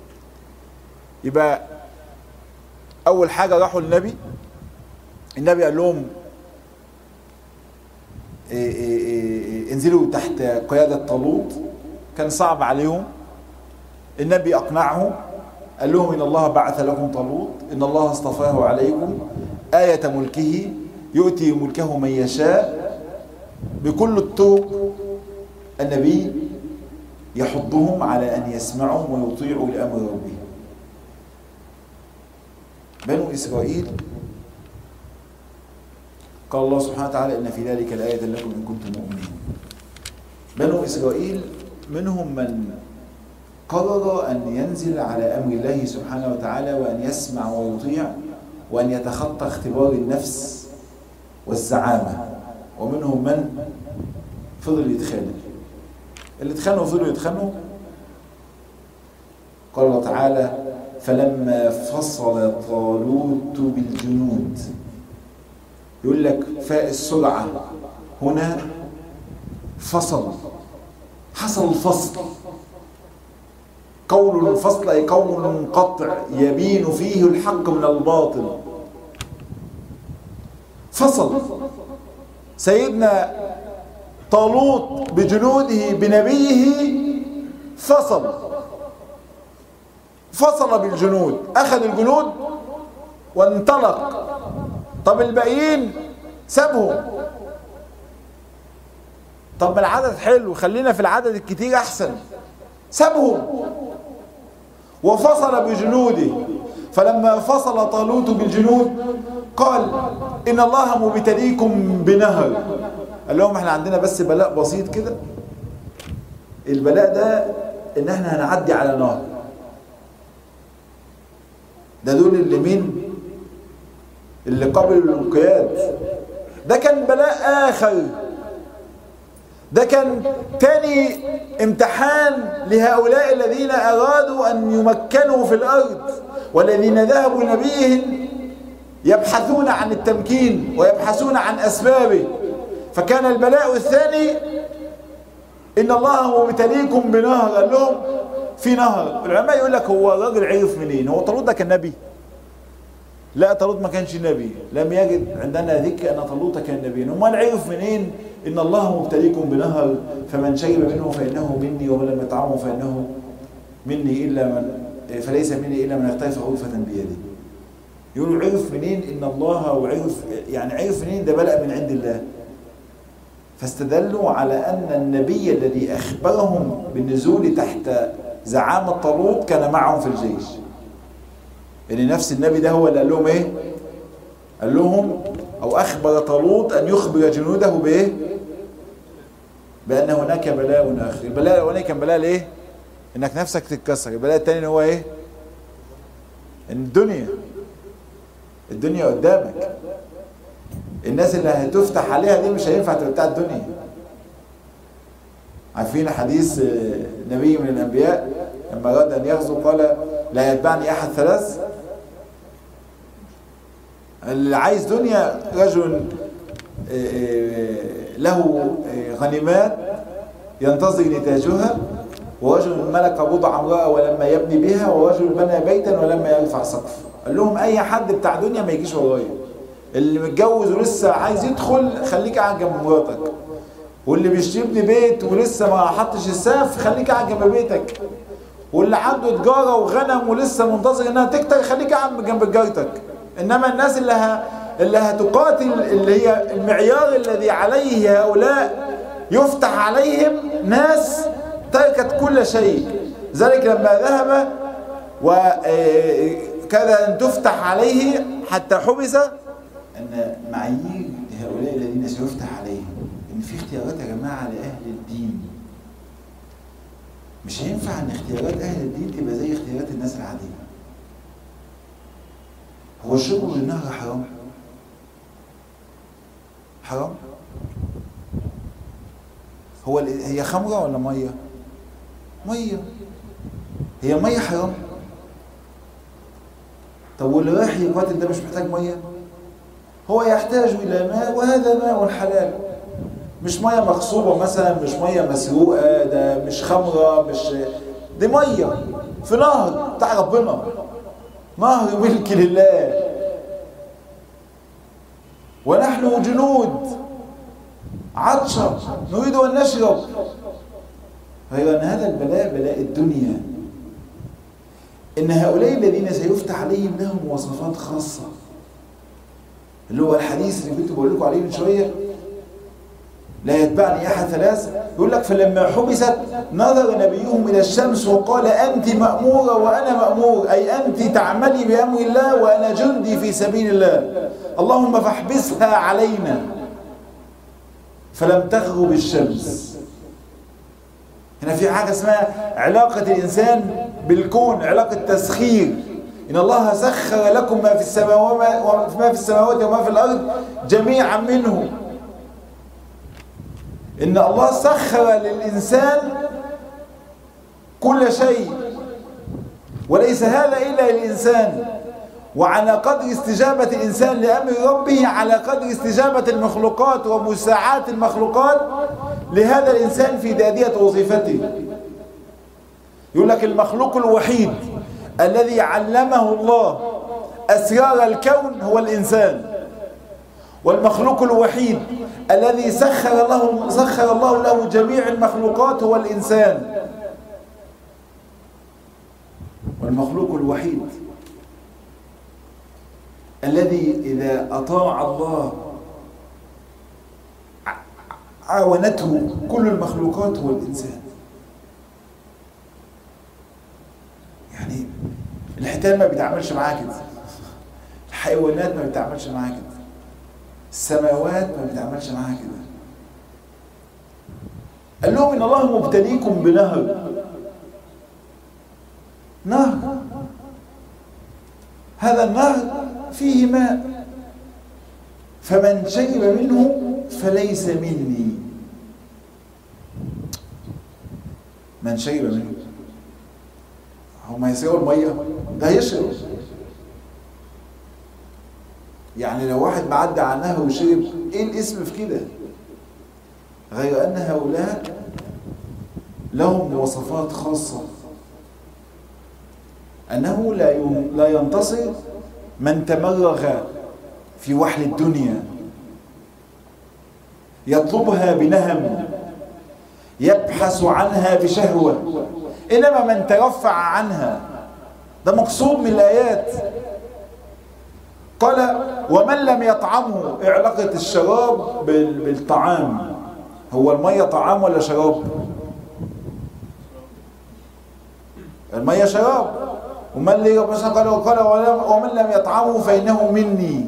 يبقى اول حاجه راحوا للنبي النبي قال لهم إيه إيه إيه انزلوا تحت قيادة طالوت كان صعب عليهم النبي أقنعهم قال لهم إن الله بعث لكم طالوت إن الله اصطفاه عليكم آية ملكه يؤتي ملكه من يشاء بكل الطرق النبي يحضهم على أن يسمعوا ويطيعوا لأمر ربهم بنو إسرائيل قال الله سبحانه وتعالى إن في ذلك لآية لكم إن كنتم مؤمنين بنو إسرائيل منهم من قرر أن ينزل على أمر الله سبحانه وتعالى وأن يسمع ويطيع وأن يتخطى اختبار النفس والزعامة ومنهم من فضل يتخانق اللي اتخانقوا فضلوا يتخانقوا قال الله تعالى فلما فصل طالوت بالجنود يقول لك فاء السرعة هنا فصل حصل الفصل قول الفصل أي قول منقطع يبين فيه الحق من الباطل فصل سيدنا طالوت بجنوده بنبيه فصل فصل بالجنود أخذ الجنود وانطلق طب الباقيين سابهم طب ما العدد حلو خلينا في العدد الكتير أحسن سابهم وفصل بجنوده فلما فصل طالوت بالجنود قال إن الله مبتليكم بنهر قال لهم احنا عندنا بس بلاء بسيط كده البلاء ده ان احنا هنعدي على نهر ده دول اللي مين اللي قبلوا الانقياد ده كان بلاء اخر ده كان تاني امتحان لهؤلاء الذين ارادوا ان يمكنوا في الارض والذين ذهبوا لنبيهم يبحثون عن التمكين ويبحثون عن اسبابه فكان البلاء الثاني ان الله مبتليكم بنهر قال لهم في نهر العلماء يقول لك هو الراجل عرف منين هو طالوت ده كان نبي لا طالوت ما كانش نبي لم يجد عندنا ذكر ان طالوت كان نبيا امال عرف منين ان الله مبتليكم بنهر فمن شرب منه فانه مني ومن لم يطعمه فانه مني الا من فليس مني الا من اغترف غرفه بيده يقولوا عرف منين ان الله وعرف يعني عرف منين ده بلأ من عند الله فاستدلوا على أن النبي الذي أخبرهم بالنزول تحت زعامة طالوت كان معهم في الجيش يعني نفس النبي ده هو اللي قال لهم ايه قال لهم او اخبر طالوت ان يخبر جنوده بايه بان هناك بلاء اخر البلاء الاولاني كان بلاء الايه انك نفسك تتكسر البلاء الثاني هو ايه ان الدنيا الدنيا قدامك الناس اللي هتفتح عليها دي مش هينفع تبقى بتاع الدنيا عارفين حديث نبي من الانبياء لما اراد ان يغزو قال لا يتبعني احد ثلاث اللي عايز دنيا رجل له غنيمات ينتظر نتاجها ورجل ملك بضع امرأة ولما يبني بها ورجل بنى بيتا ولما يرفع سقف قال لهم اي حد بتاع دنيا ما يجيش ورايا اللي متجوز ولسه عايز يدخل خليك قاعد جنب مراتك واللي بيشتري بيت ولسه ما حطش السقف خليك قاعد جنب بيتك واللي عنده تجاره وغنم ولسه منتظر انها تكتر خليك قاعد جنب جارتك انما الناس اللي ه... اللي هتقاتل اللي هي المعيار الذي عليه هؤلاء يفتح عليهم ناس تركت كل شيء ذلك لما ذهب وكاد ان تفتح عليه حتى حبس ان معايير هؤلاء الذين سيفتح عليهم ان في اختيارات يا جماعه لاهل الدين مش هينفع ان اختيارات اهل الدين تبقى زي اختيارات الناس العاديه هو الشرب من النهر حرام حرام هو هي خمره ولا ميه ميه هي ميه حرام طب واللي رايح يقاتل ده مش محتاج ميه هو يحتاج الى ماء وهذا ماء حلال مش ميه مغصوبه مثلا مش ميه مسروقه ده مش خمره مش دي ميه في نهر بتاع ربنا نهر ملك لله ونحن جنود عطشا نريد أن نشرب غير أن هذا البلاء بلاء الدنيا إن هؤلاء الذين سيفتح عليهم لهم مواصفات خاصة اللي هو الحديث اللي كنت بقول لكم عليه من شوية لا يتبعني أحد ثلاث يقول لك فلما حبست نظر نبيهم إلى الشمس وقال أنت مأمورة وأنا مأمور أي أنت تعملي بأمر الله وأنا جندي في سبيل الله اللهم فاحبسها علينا فلم تغرب الشمس هنا في حاجة اسمها علاقة الإنسان بالكون علاقة تسخير إن الله سخر لكم ما في السماوات ما في السماوات وما في الأرض جميعا منه إن الله سخر للإنسان كل شيء وليس هذا إلا للإنسان وعلى قدر استجابة الإنسان لأمر ربه على قدر استجابة المخلوقات ومساعاة المخلوقات لهذا الإنسان في دادية وظيفته يقول لك المخلوق الوحيد الذي علمه الله أسرار الكون هو الإنسان والمخلوق الوحيد الذي سخر الله سخر الله له جميع المخلوقات هو الإنسان والمخلوق الوحيد الذي إذا أطاع الله عاونته كل المخلوقات هو الإنسان يعني الحيتان ما بيتعاملش معاه كده الحيوانات ما بيتعاملش معاه كده السماوات ما بيتعاملش معاها كده قال لهم ان الله مبتليكم بنهر نهر هذا النهر فيه ماء فمن شرب منه فليس مني من شرب منه هو ما يسرقوا الميه ده يشرب يعني لو واحد معدى على نهر وشرب ايه الاسم في كده غير ان هؤلاء لهم مواصفات خاصة انه لا لا ينتصر من تمرغ في وحل الدنيا يطلبها بنهم يبحث عنها بشهوة إنما من ترفع عنها ده مقصود من الآيات قال ومن لم يطعمه علاقة الشراب بالطعام هو المية طعام ولا شراب المية شراب ومن لي مثلا قال قال ومن لم يطعمه فإنه مني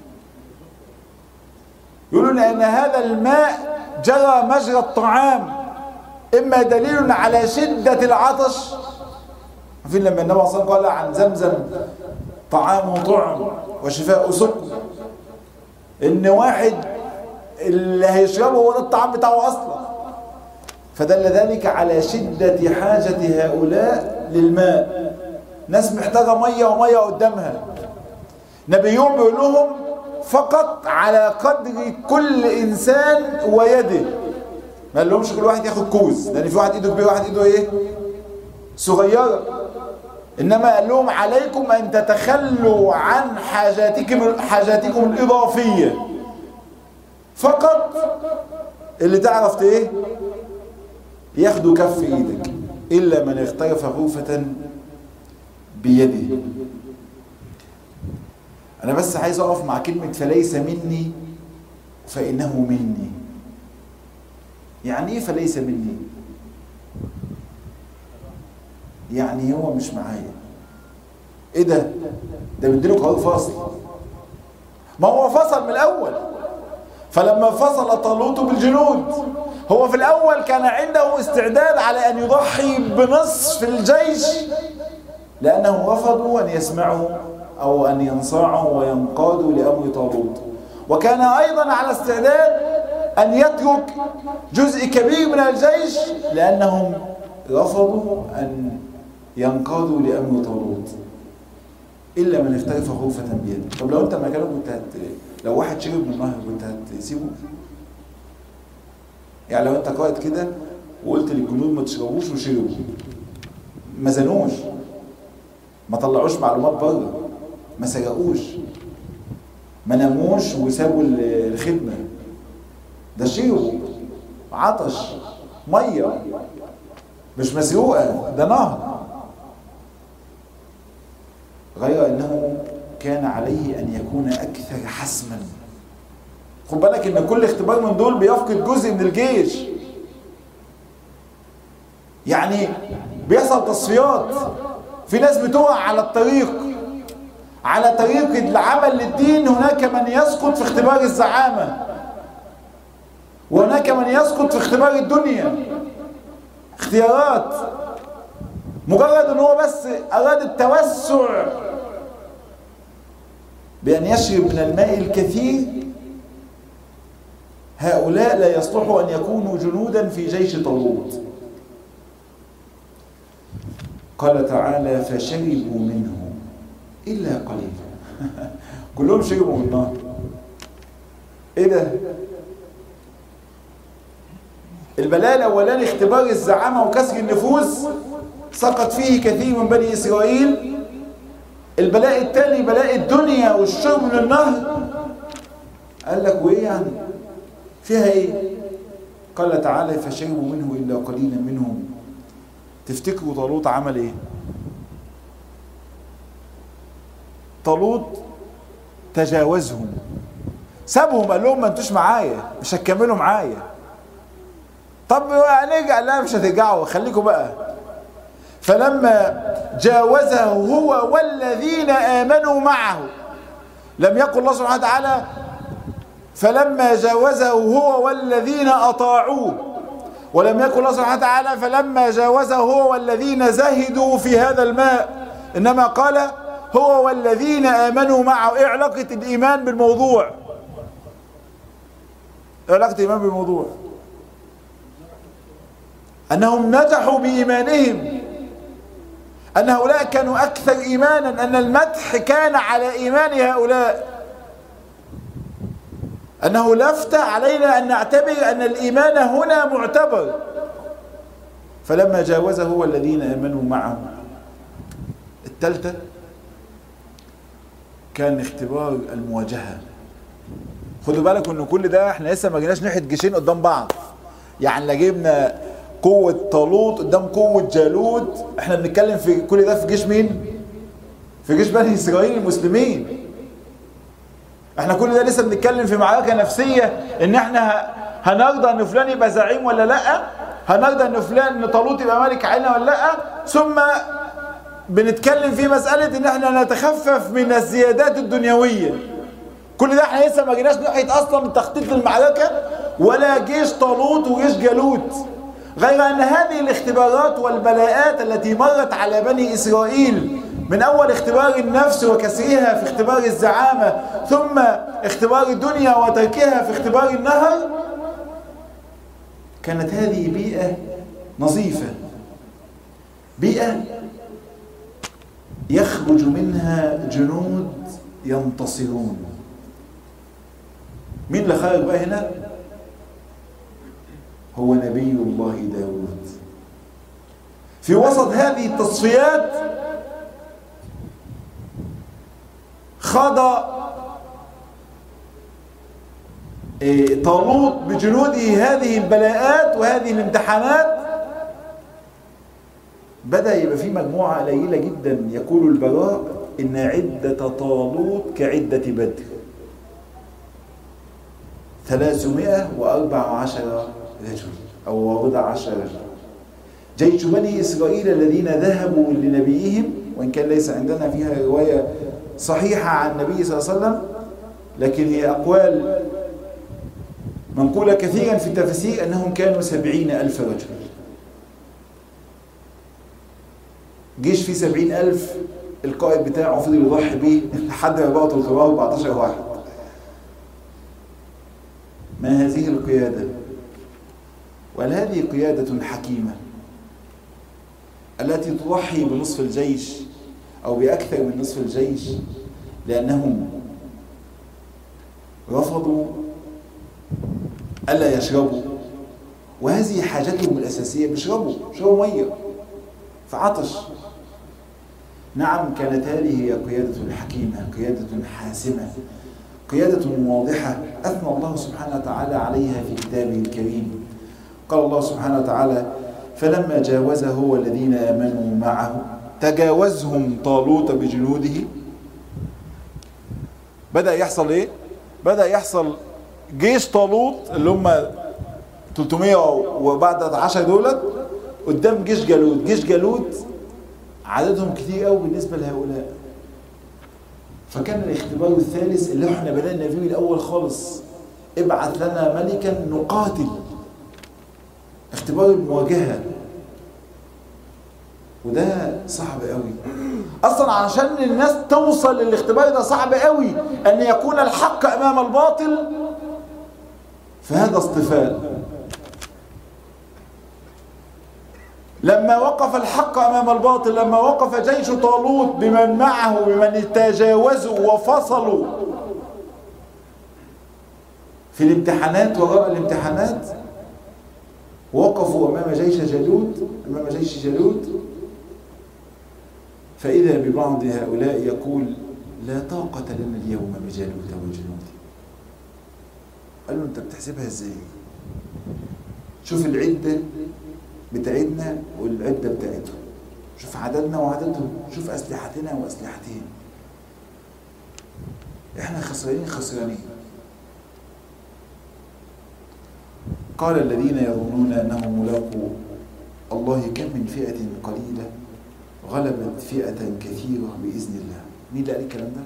يقولون أن هذا الماء جرى مجرى الطعام إما دليل على شدة العطش في لما النبي صلى الله عليه وسلم قال عن زمزم طعامه طعم وشفاء سقم ان واحد اللي هيشربه هو ده الطعام بتاعه اصلا فدل ذلك على شدة حاجة هؤلاء للماء ناس محتاجة مية ومية قدامها نبيهم بيقول لهم فقط على قدر كل انسان ويده ما قال لهمش كل واحد ياخد كوز لان في واحد ايده كبيره واحد ايده ايه صغيره انما قال لهم عليكم ان تتخلوا عن حاجاتكم حاجاتكم الاضافيه فقط اللي تعرف ايه ياخدوا كف ايدك الا من اغترف غرفه بيده انا بس عايز اقف مع كلمه فليس مني فانه مني يعني ايه فليس مني يعني هو مش معايا ايه ده ده بيديله قرار فاصل ما هو فصل من الاول فلما فصل طالوت بالجنود هو في الاول كان عنده استعداد على ان يضحي بنصف الجيش لانهم رفضوا ان يسمعوا او ان ينصاعوا وينقادوا لامر طالوت وكان ايضا على استعداد ان يترك جزء كبير من الجيش لانهم رفضوا ان ينقادوا لامر طالوت الا من اختلف غرفه بيده طب لو انت مكانه كنت هت... لو واحد شرب من النهر كنت هتسيبه يعني لو انت قائد كده وقلت للجنود ما تشربوش وشربوا ما زنوش ما طلعوش معلومات بره ما سرقوش ما ناموش وسابوا الخدمه ده شربوا عطش ميه مش مسروقه ده نهر غير انه كان عليه ان يكون اكثر حسما خد بالك ان كل اختبار من دول بيفقد جزء من الجيش يعني بيحصل تصفيات في ناس بتقع على الطريق على طريق العمل للدين هناك من يسقط في اختبار الزعامة وهناك من يسقط في اختبار الدنيا اختيارات مجرد ان هو بس اراد التوسع بان يشرب من الماء الكثير هؤلاء لا يصلحوا ان يكونوا جنودا في جيش طالوت قال تعالى فشربوا منه الا قليلا كلهم شربوا من النار ايه ده البلاء الاولاني اختبار الزعامه وكسر النفوس سقط فيه كثير من بني اسرائيل البلاء الثاني بلاء الدنيا والشرب من النهر قال لك وايه يعني فيها ايه قال تعالى فشربوا منه الا قليلا منهم تفتكروا طالوت عمل ايه طالوت تجاوزهم سابهم قال لهم ما انتوش معايا مش هتكملوا معايا طب هنرجع لا مش هترجعوا خليكم بقى فلما جاوزه هو والذين آمنوا معه لم يقل الله سبحانه وتعالى فلما جاوزه هو والذين أطاعوه ولم يقل الله سبحانه وتعالى فلما جاوزه هو والذين زهدوا في هذا الماء إنما قال هو والذين آمنوا معه إيه علاقة الإيمان بالموضوع إيه علاقة الإيمان بالموضوع أنهم نجحوا بإيمانهم أن هؤلاء كانوا أكثر إيمانا أن المدح كان على إيمان هؤلاء أنه لفت علينا أن نعتبر أن الإيمان هنا معتبر فلما جاوزه هو الذين آمنوا معه الثالثة كان اختبار المواجهة خدوا بالكم ان كل ده احنا لسه ما جيناش ناحيه جيشين قدام بعض يعني لا جبنا قوة طالوت قدام قوة جالوت احنا بنتكلم في كل ده في جيش مين؟ في جيش بني اسرائيل المسلمين احنا كل ده لسه بنتكلم في معركة نفسية ان احنا هنرضى ان فلان يبقى زعيم ولا لا هنرضى ان فلان ان طالوت يبقى ملك علينا ولا لا ثم بنتكلم في مسألة ان احنا نتخفف من الزيادات الدنيوية كل ده احنا لسه ما جيناش ناحية اصلا من تخطيط المعركة ولا جيش طالوت وجيش جالوت غير أن هذه الاختبارات والبلاءات التي مرت على بني إسرائيل من أول اختبار النفس وكسرها في اختبار الزعامة ثم اختبار الدنيا وتركها في اختبار النهر كانت هذه بيئة نظيفة بيئة يخرج منها جنود ينتصرون مين اللي خرج بقى هنا هو نبي الله داود في وسط هذه التصفيات خاض طالوت بجنوده هذه البلاءات وهذه الامتحانات بدأ يبقى في مجموعة قليلة جدا يقول البراء إن عدة طالوت كعدة بدر ثلاثمائة وأربع عشر رجل أو بضع عشر رجل جيش بني إسرائيل الذين ذهبوا لنبيهم وإن كان ليس عندنا فيها رواية صحيحة عن النبي صلى الله عليه وسلم لكن هي أقوال منقولة كثيرا في التفسير أنهم كانوا سبعين ألف رجل جيش فيه سبعين ألف القائد بتاعه فضل يضحي بيه لحد ما بقوا 314 واحد ما هذه القيادة وهل هذه قيادة حكيمة التي تضحي بنصف الجيش أو بأكثر من نصف الجيش لأنهم رفضوا ألا يشربوا وهذه حاجتهم الأساسية بيشربوا بيشربوا مية فعطش نعم كانت هذه هي قيادة حكيمة قيادة حاسمة قيادة واضحة أثنى الله سبحانه وتعالى عليها في كتابه الكريم قال الله سبحانه وتعالى فلما جاوزه والذين آمنوا معه تجاوزهم طالوت بجنوده بدأ يحصل ايه؟ بدأ يحصل جيش طالوت اللي هم 300 وبعد 10 دولت قدام جيش جالوت جيش جالوت عددهم كتير قوي بالنسبة لهؤلاء فكان الاختبار الثالث اللي احنا بدأنا فيه الأول خالص ابعث لنا ملكا نقاتل اختبار المواجهة وده صعب قوي اصلا عشان الناس توصل للاختبار ده صعب قوي ان يكون الحق امام الباطل فهذا اصطفاء لما وقف الحق امام الباطل لما وقف جيش طالوت بمن معه بمن تجاوزوا وفصلوا في الامتحانات وراء الامتحانات وقفوا امام جيش جالوت امام جيش جالوت فاذا ببعض هؤلاء يقول لا طاقة لنا اليوم بجالوت وجنوده قال له انت بتحسبها ازاي شوف العدة بتاعتنا والعدة بتاعتهم شوف عددنا وعددهم شوف أسلحتنا وأسلحتهم احنا خسرانين خسرانين قال الذين يظنون أنهم ملاقوا الله كم من فئة قليلة غلبت فئة كثيرة بإذن الله مين اللي قال الكلام ده؟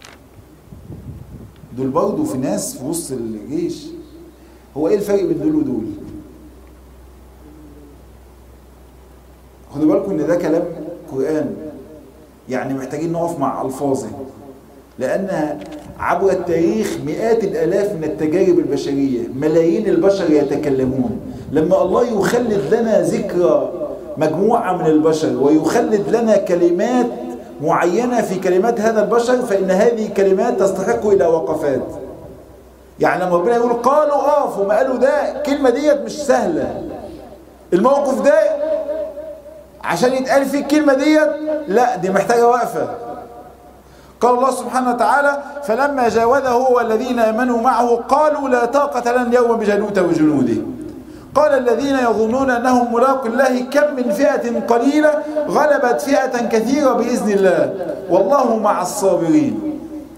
دول برضه في ناس في وسط الجيش هو ايه الفرق بين دول ودول؟ خدوا بالكم ان ده كلام قرآن يعني محتاجين نقف مع ألفاظه لأن عبر التاريخ مئات الآلاف من التجارب البشرية ملايين البشر يتكلمون لما الله يخلد لنا ذكرى مجموعة من البشر ويخلد لنا كلمات معينة في كلمات هذا البشر فإن هذه كلمات تستحق إلى وقفات يعني لما ربنا يقول قالوا آه وما قالوا ده كلمة ديت مش سهلة الموقف ده عشان يتقال فيه الكلمة ديت لا دي محتاجة وقفة قال الله سبحانه وتعالى فلما جاوزه هو والذين امنوا معه قالوا لا طاقة لنا اليوم بجالوت وجنوده قال الذين يظنون انهم ملاقوا الله كم من فئة قليلة غلبت فئة كثيرة بإذن الله والله مع الصابرين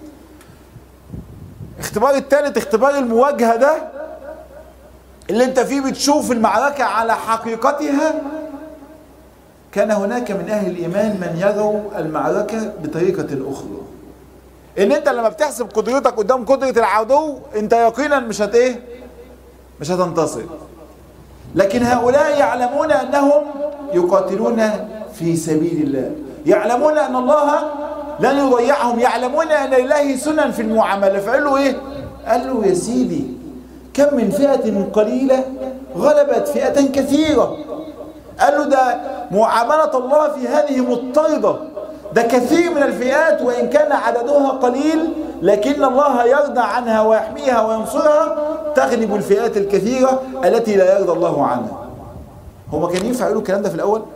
اختبار الثالث اختبار المواجهة ده اللي انت فيه بتشوف المعركة على حقيقتها كان هناك من أهل الإيمان من يروا المعركة بطريقة أخرى إن أنت لما بتحسب قدرتك قدام قدرة العدو أنت يقينا مش هت إيه؟ مش هتنتصر لكن هؤلاء يعلمون أنهم يقاتلون في سبيل الله يعلمون أن الله لن يضيعهم يعلمون أن لله سنن في المعاملة فقال له إيه؟ قال له يا سيدي كم من فئة قليلة غلبت فئة كثيرة قال له ده معاملة الله في هذه مضطردة ده كثير من الفئات وإن كان عددها قليل لكن الله يرضى عنها ويحميها وينصرها تغلب الفئات الكثيرة التي لا يرضى الله عنها هما كان ينفع يقولوا الكلام ده في الأول؟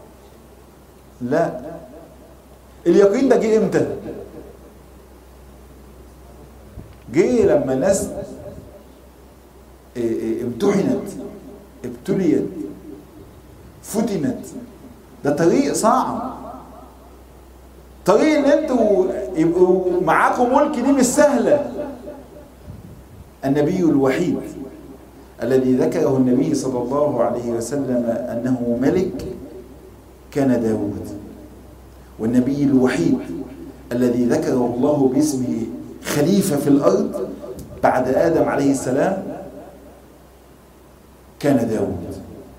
لا اليقين ده جه امتى؟ جه لما الناس امتحنت ابتليت فتنت ده طريق صعب طريق ان انتوا يبقوا معاكم ملك دي مش سهلة النبي الوحيد الذي ذكره النبي صلى الله عليه وسلم أنه ملك كان داود والنبي الوحيد الذي ذكره الله باسمه خليفة في الأرض بعد آدم عليه السلام كان داود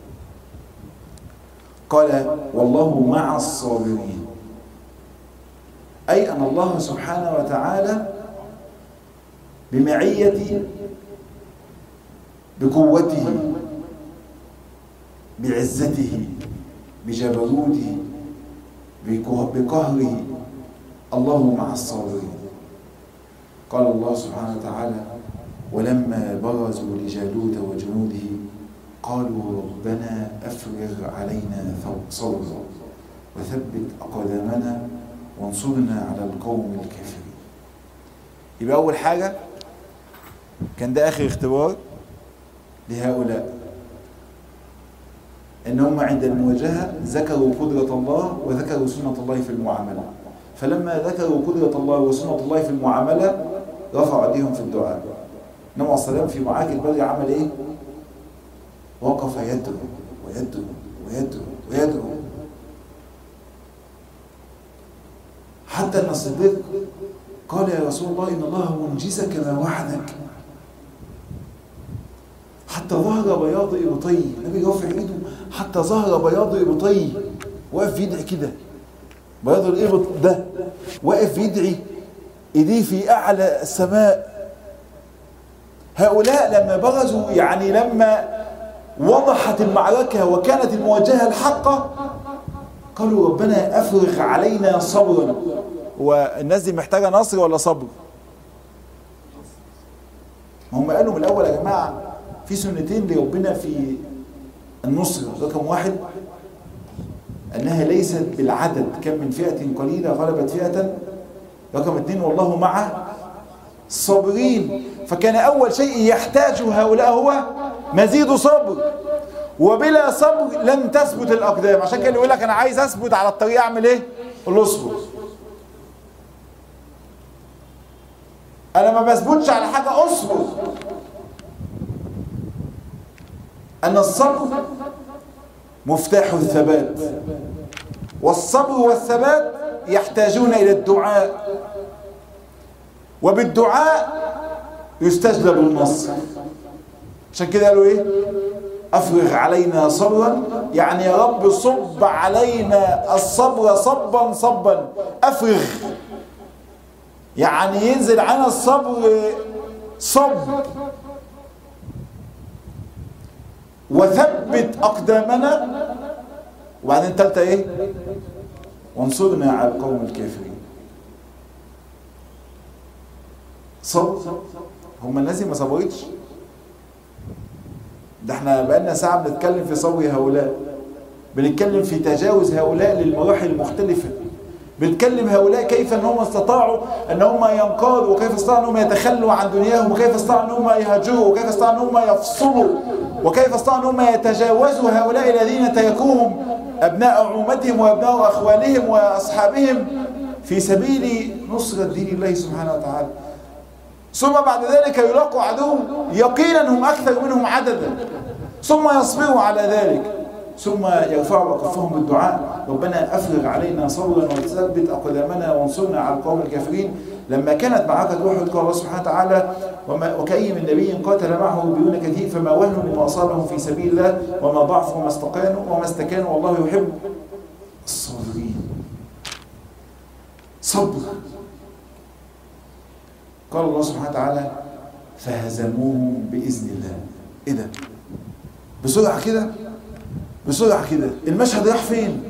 قال والله مع الصابرين أي أن الله سبحانه وتعالى بمعية بقوته بعزته بجبروته بقهره الله مع الصابرين قال الله سبحانه وتعالى ولما برزوا لجالوت وجنوده قالوا ربنا أفرغ علينا صبرا وثبت أقدامنا وانصرنا على القوم الكافرين يبقى أول حاجة كان ده آخر اختبار لهؤلاء ان هم عند المواجهة ذكروا قدرة الله وذكروا سنة الله في المعاملة فلما ذكروا قدرة الله وسنة الله في المعاملة رفعوا ايديهم في الدعاء النبي عليه السلام في معاك البدر عمل ايه وقف يدعو ويدعو ويدعو ويدعو حتى ان الصديق قال يا رسول الله ان الله منجزك ما وعدك حتى ظهر بياض ابطيه النبي رافع ايده حتى ظهر بياض ابطيه واقف يدعي كده بياض الابط ده واقف يدعي ايديه في اعلى السماء هؤلاء لما برزوا يعني لما وضحت المعركة وكانت المواجهة الحقة قالوا ربنا افرغ علينا صبرا والناس دي محتاجة نصر ولا صبر هم قالوا من الاول يا جماعة في سنتين لربنا في النصر رقم واحد أنها ليست بالعدد كم من فئة قليلة غلبت فئة رقم اثنين والله مع الصابرين فكان أول شيء يحتاجه هؤلاء هو مزيد صبر وبلا صبر لن تثبت الأقدام عشان كده يقول لك أنا عايز أثبت على الطريق أعمل إيه؟ قول له اصبر أنا ما بثبتش على حاجة أصبر أن الصبر مفتاح الثبات والصبر والثبات يحتاجون إلى الدعاء وبالدعاء يستجلب النصر عشان كده قالوا ايه افرغ علينا صبرا يعني يا رب صب علينا الصبر صبا صبا افرغ يعني ينزل علينا الصبر صب وثبت أقدامنا وبعدين تالتة إيه وانصرنا على القوم الكافرين صبر هم الناس دي ما صبرتش ده احنا بقالنا ساعة بنتكلم في صبر هؤلاء بنتكلم في تجاوز هؤلاء للمراحل المختلفة بنتكلم هؤلاء كيف ان هم استطاعوا ان هم ينقادوا وكيف استطاعوا ان هم يتخلوا عن دنياهم وكيف استطاعوا ان هم يهجروا وكيف استطاعوا ان هم يفصلوا وكيف استطاعوا ان هم يتجاوزوا هؤلاء الذين تركوهم ابناء عمومتهم وابناء اخوالهم واصحابهم في سبيل نصرة دين الله سبحانه وتعالى ثم بعد ذلك يلاقوا عدو يقينا هم اكثر منهم عددا ثم يصبروا على ذلك ثم يرفعوا أكفهم بالدعاء ربنا أفرغ علينا صبرا وتثبت أقدامنا وانصرنا على القوم الكافرين لما كانت معركة أحد قال الله سبحانه وتعالى وما وكأي من نبي قاتل معه بدون كثير فما وهنوا لما أصابهم في سبيل الله وما ضعفوا وما استقانوا وما استكانوا والله يحب الصابرين صبر قال الله سبحانه وتعالى فهزموهم بإذن الله إيه ده بسرعة كده بسرعة كده المشهد راح فين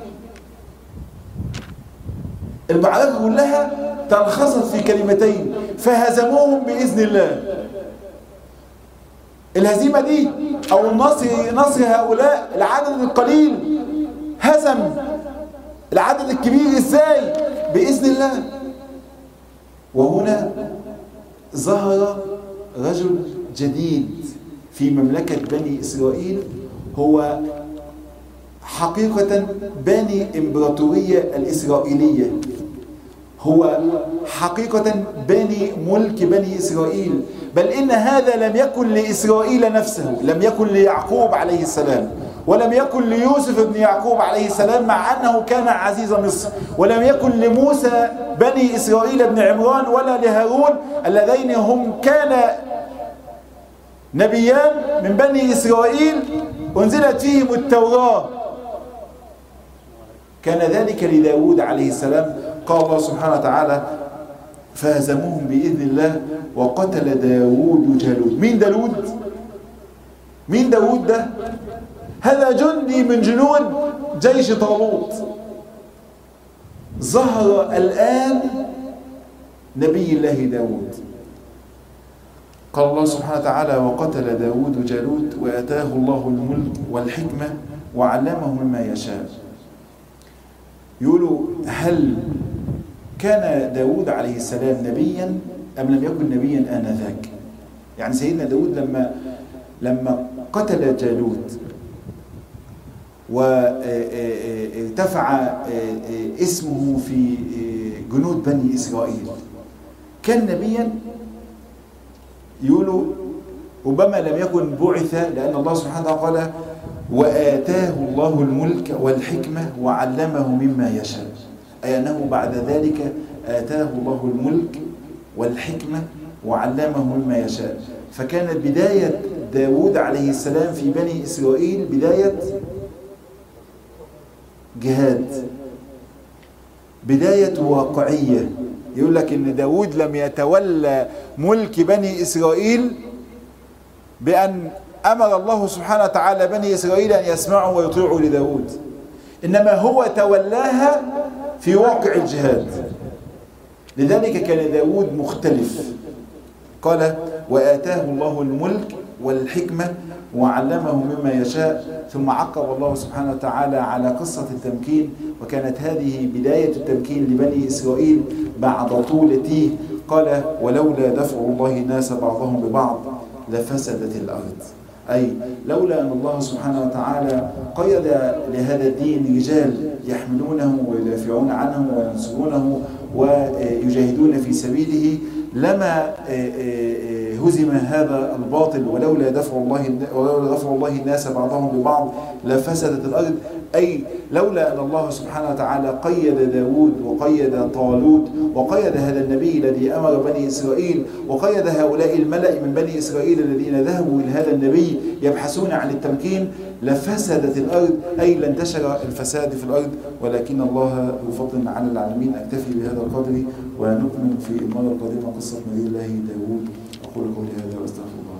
المعركة كلها تلخصت في كلمتين فهزموهم بإذن الله الهزيمة دي أو النصر نصر هؤلاء العدد القليل هزم العدد الكبير ازاي بإذن الله وهنا ظهر رجل جديد في مملكة بني إسرائيل هو حقيقة باني إمبراطورية الإسرائيلية هو حقيقة باني ملك بني إسرائيل بل إن هذا لم يكن لإسرائيل نفسه لم يكن ليعقوب عليه السلام ولم يكن ليوسف بن يعقوب عليه السلام مع أنه كان عزيز مصر ولم يكن لموسى بني إسرائيل بن عمران ولا لهارون اللذين هم كان نبيان من بني إسرائيل أنزلت فيهم التوراة كان ذلك لداود عليه السلام قال الله سبحانه وتعالى فهزموهم بإذن الله وقتل داود جالوت مين داود؟ مين داود ده؟ هذا جندي من جنود جيش طالوت ظهر الآن نبي الله داود قال الله سبحانه وتعالى وقتل داود جالوت وأتاه الله الملك والحكمة وعلمه مما يشاء يقولوا هل كان داود عليه السلام نبيا أم لم يكن نبيا آنذاك يعني سيدنا داود لما لما قتل جالوت وارتفع اسمه في جنود بني إسرائيل كان نبيا يقولوا ربما لم يكن بعث لأن الله سبحانه وتعالى قال وآتاه الله الملك والحكمة وعلمه مما يشاء أي أنه بعد ذلك آتاه الله الملك والحكمة وعلمه مما يشاء فكانت بداية داود عليه السلام في بني إسرائيل بداية جهاد بداية واقعية يقول لك إن داود لم يتولى ملك بني إسرائيل بأن أمر الله سبحانه وتعالى بني إسرائيل أن يسمعوا ويطيعوا لداود إنما هو تولاها في واقع الجهاد لذلك كان داود مختلف قال وآتاه الله الملك والحكمة وعلمه مما يشاء ثم عقب الله سبحانه وتعالى على قصة التمكين وكانت هذه بداية التمكين لبني إسرائيل بعد طول تيه قال ولولا دفع الله الناس بعضهم ببعض لفسدت الأرض أي لولا أن الله سبحانه وتعالى قيد لهذا الدين رجال يحملونه ويدافعون عنه وينصرونه ويجاهدون في سبيله لما هزم هذا الباطل ولولا دفع الله ولولا دفع الله الناس بعضهم ببعض لفسدت الارض اي لولا ان الله سبحانه وتعالى قيد داود وقيد طالوت وقيد هذا النبي الذي امر بني اسرائيل وقيد هؤلاء الملا من بني اسرائيل الذين ذهبوا الى هذا النبي يبحثون عن التمكين لفسدت الارض اي لانتشر الفساد في الارض ولكن الله ذو فضل على العالمين اكتفي بهذا القدر ونكمل في المره القادمه قصه نبي الله داود أقول قولي هذا وأستغفر الله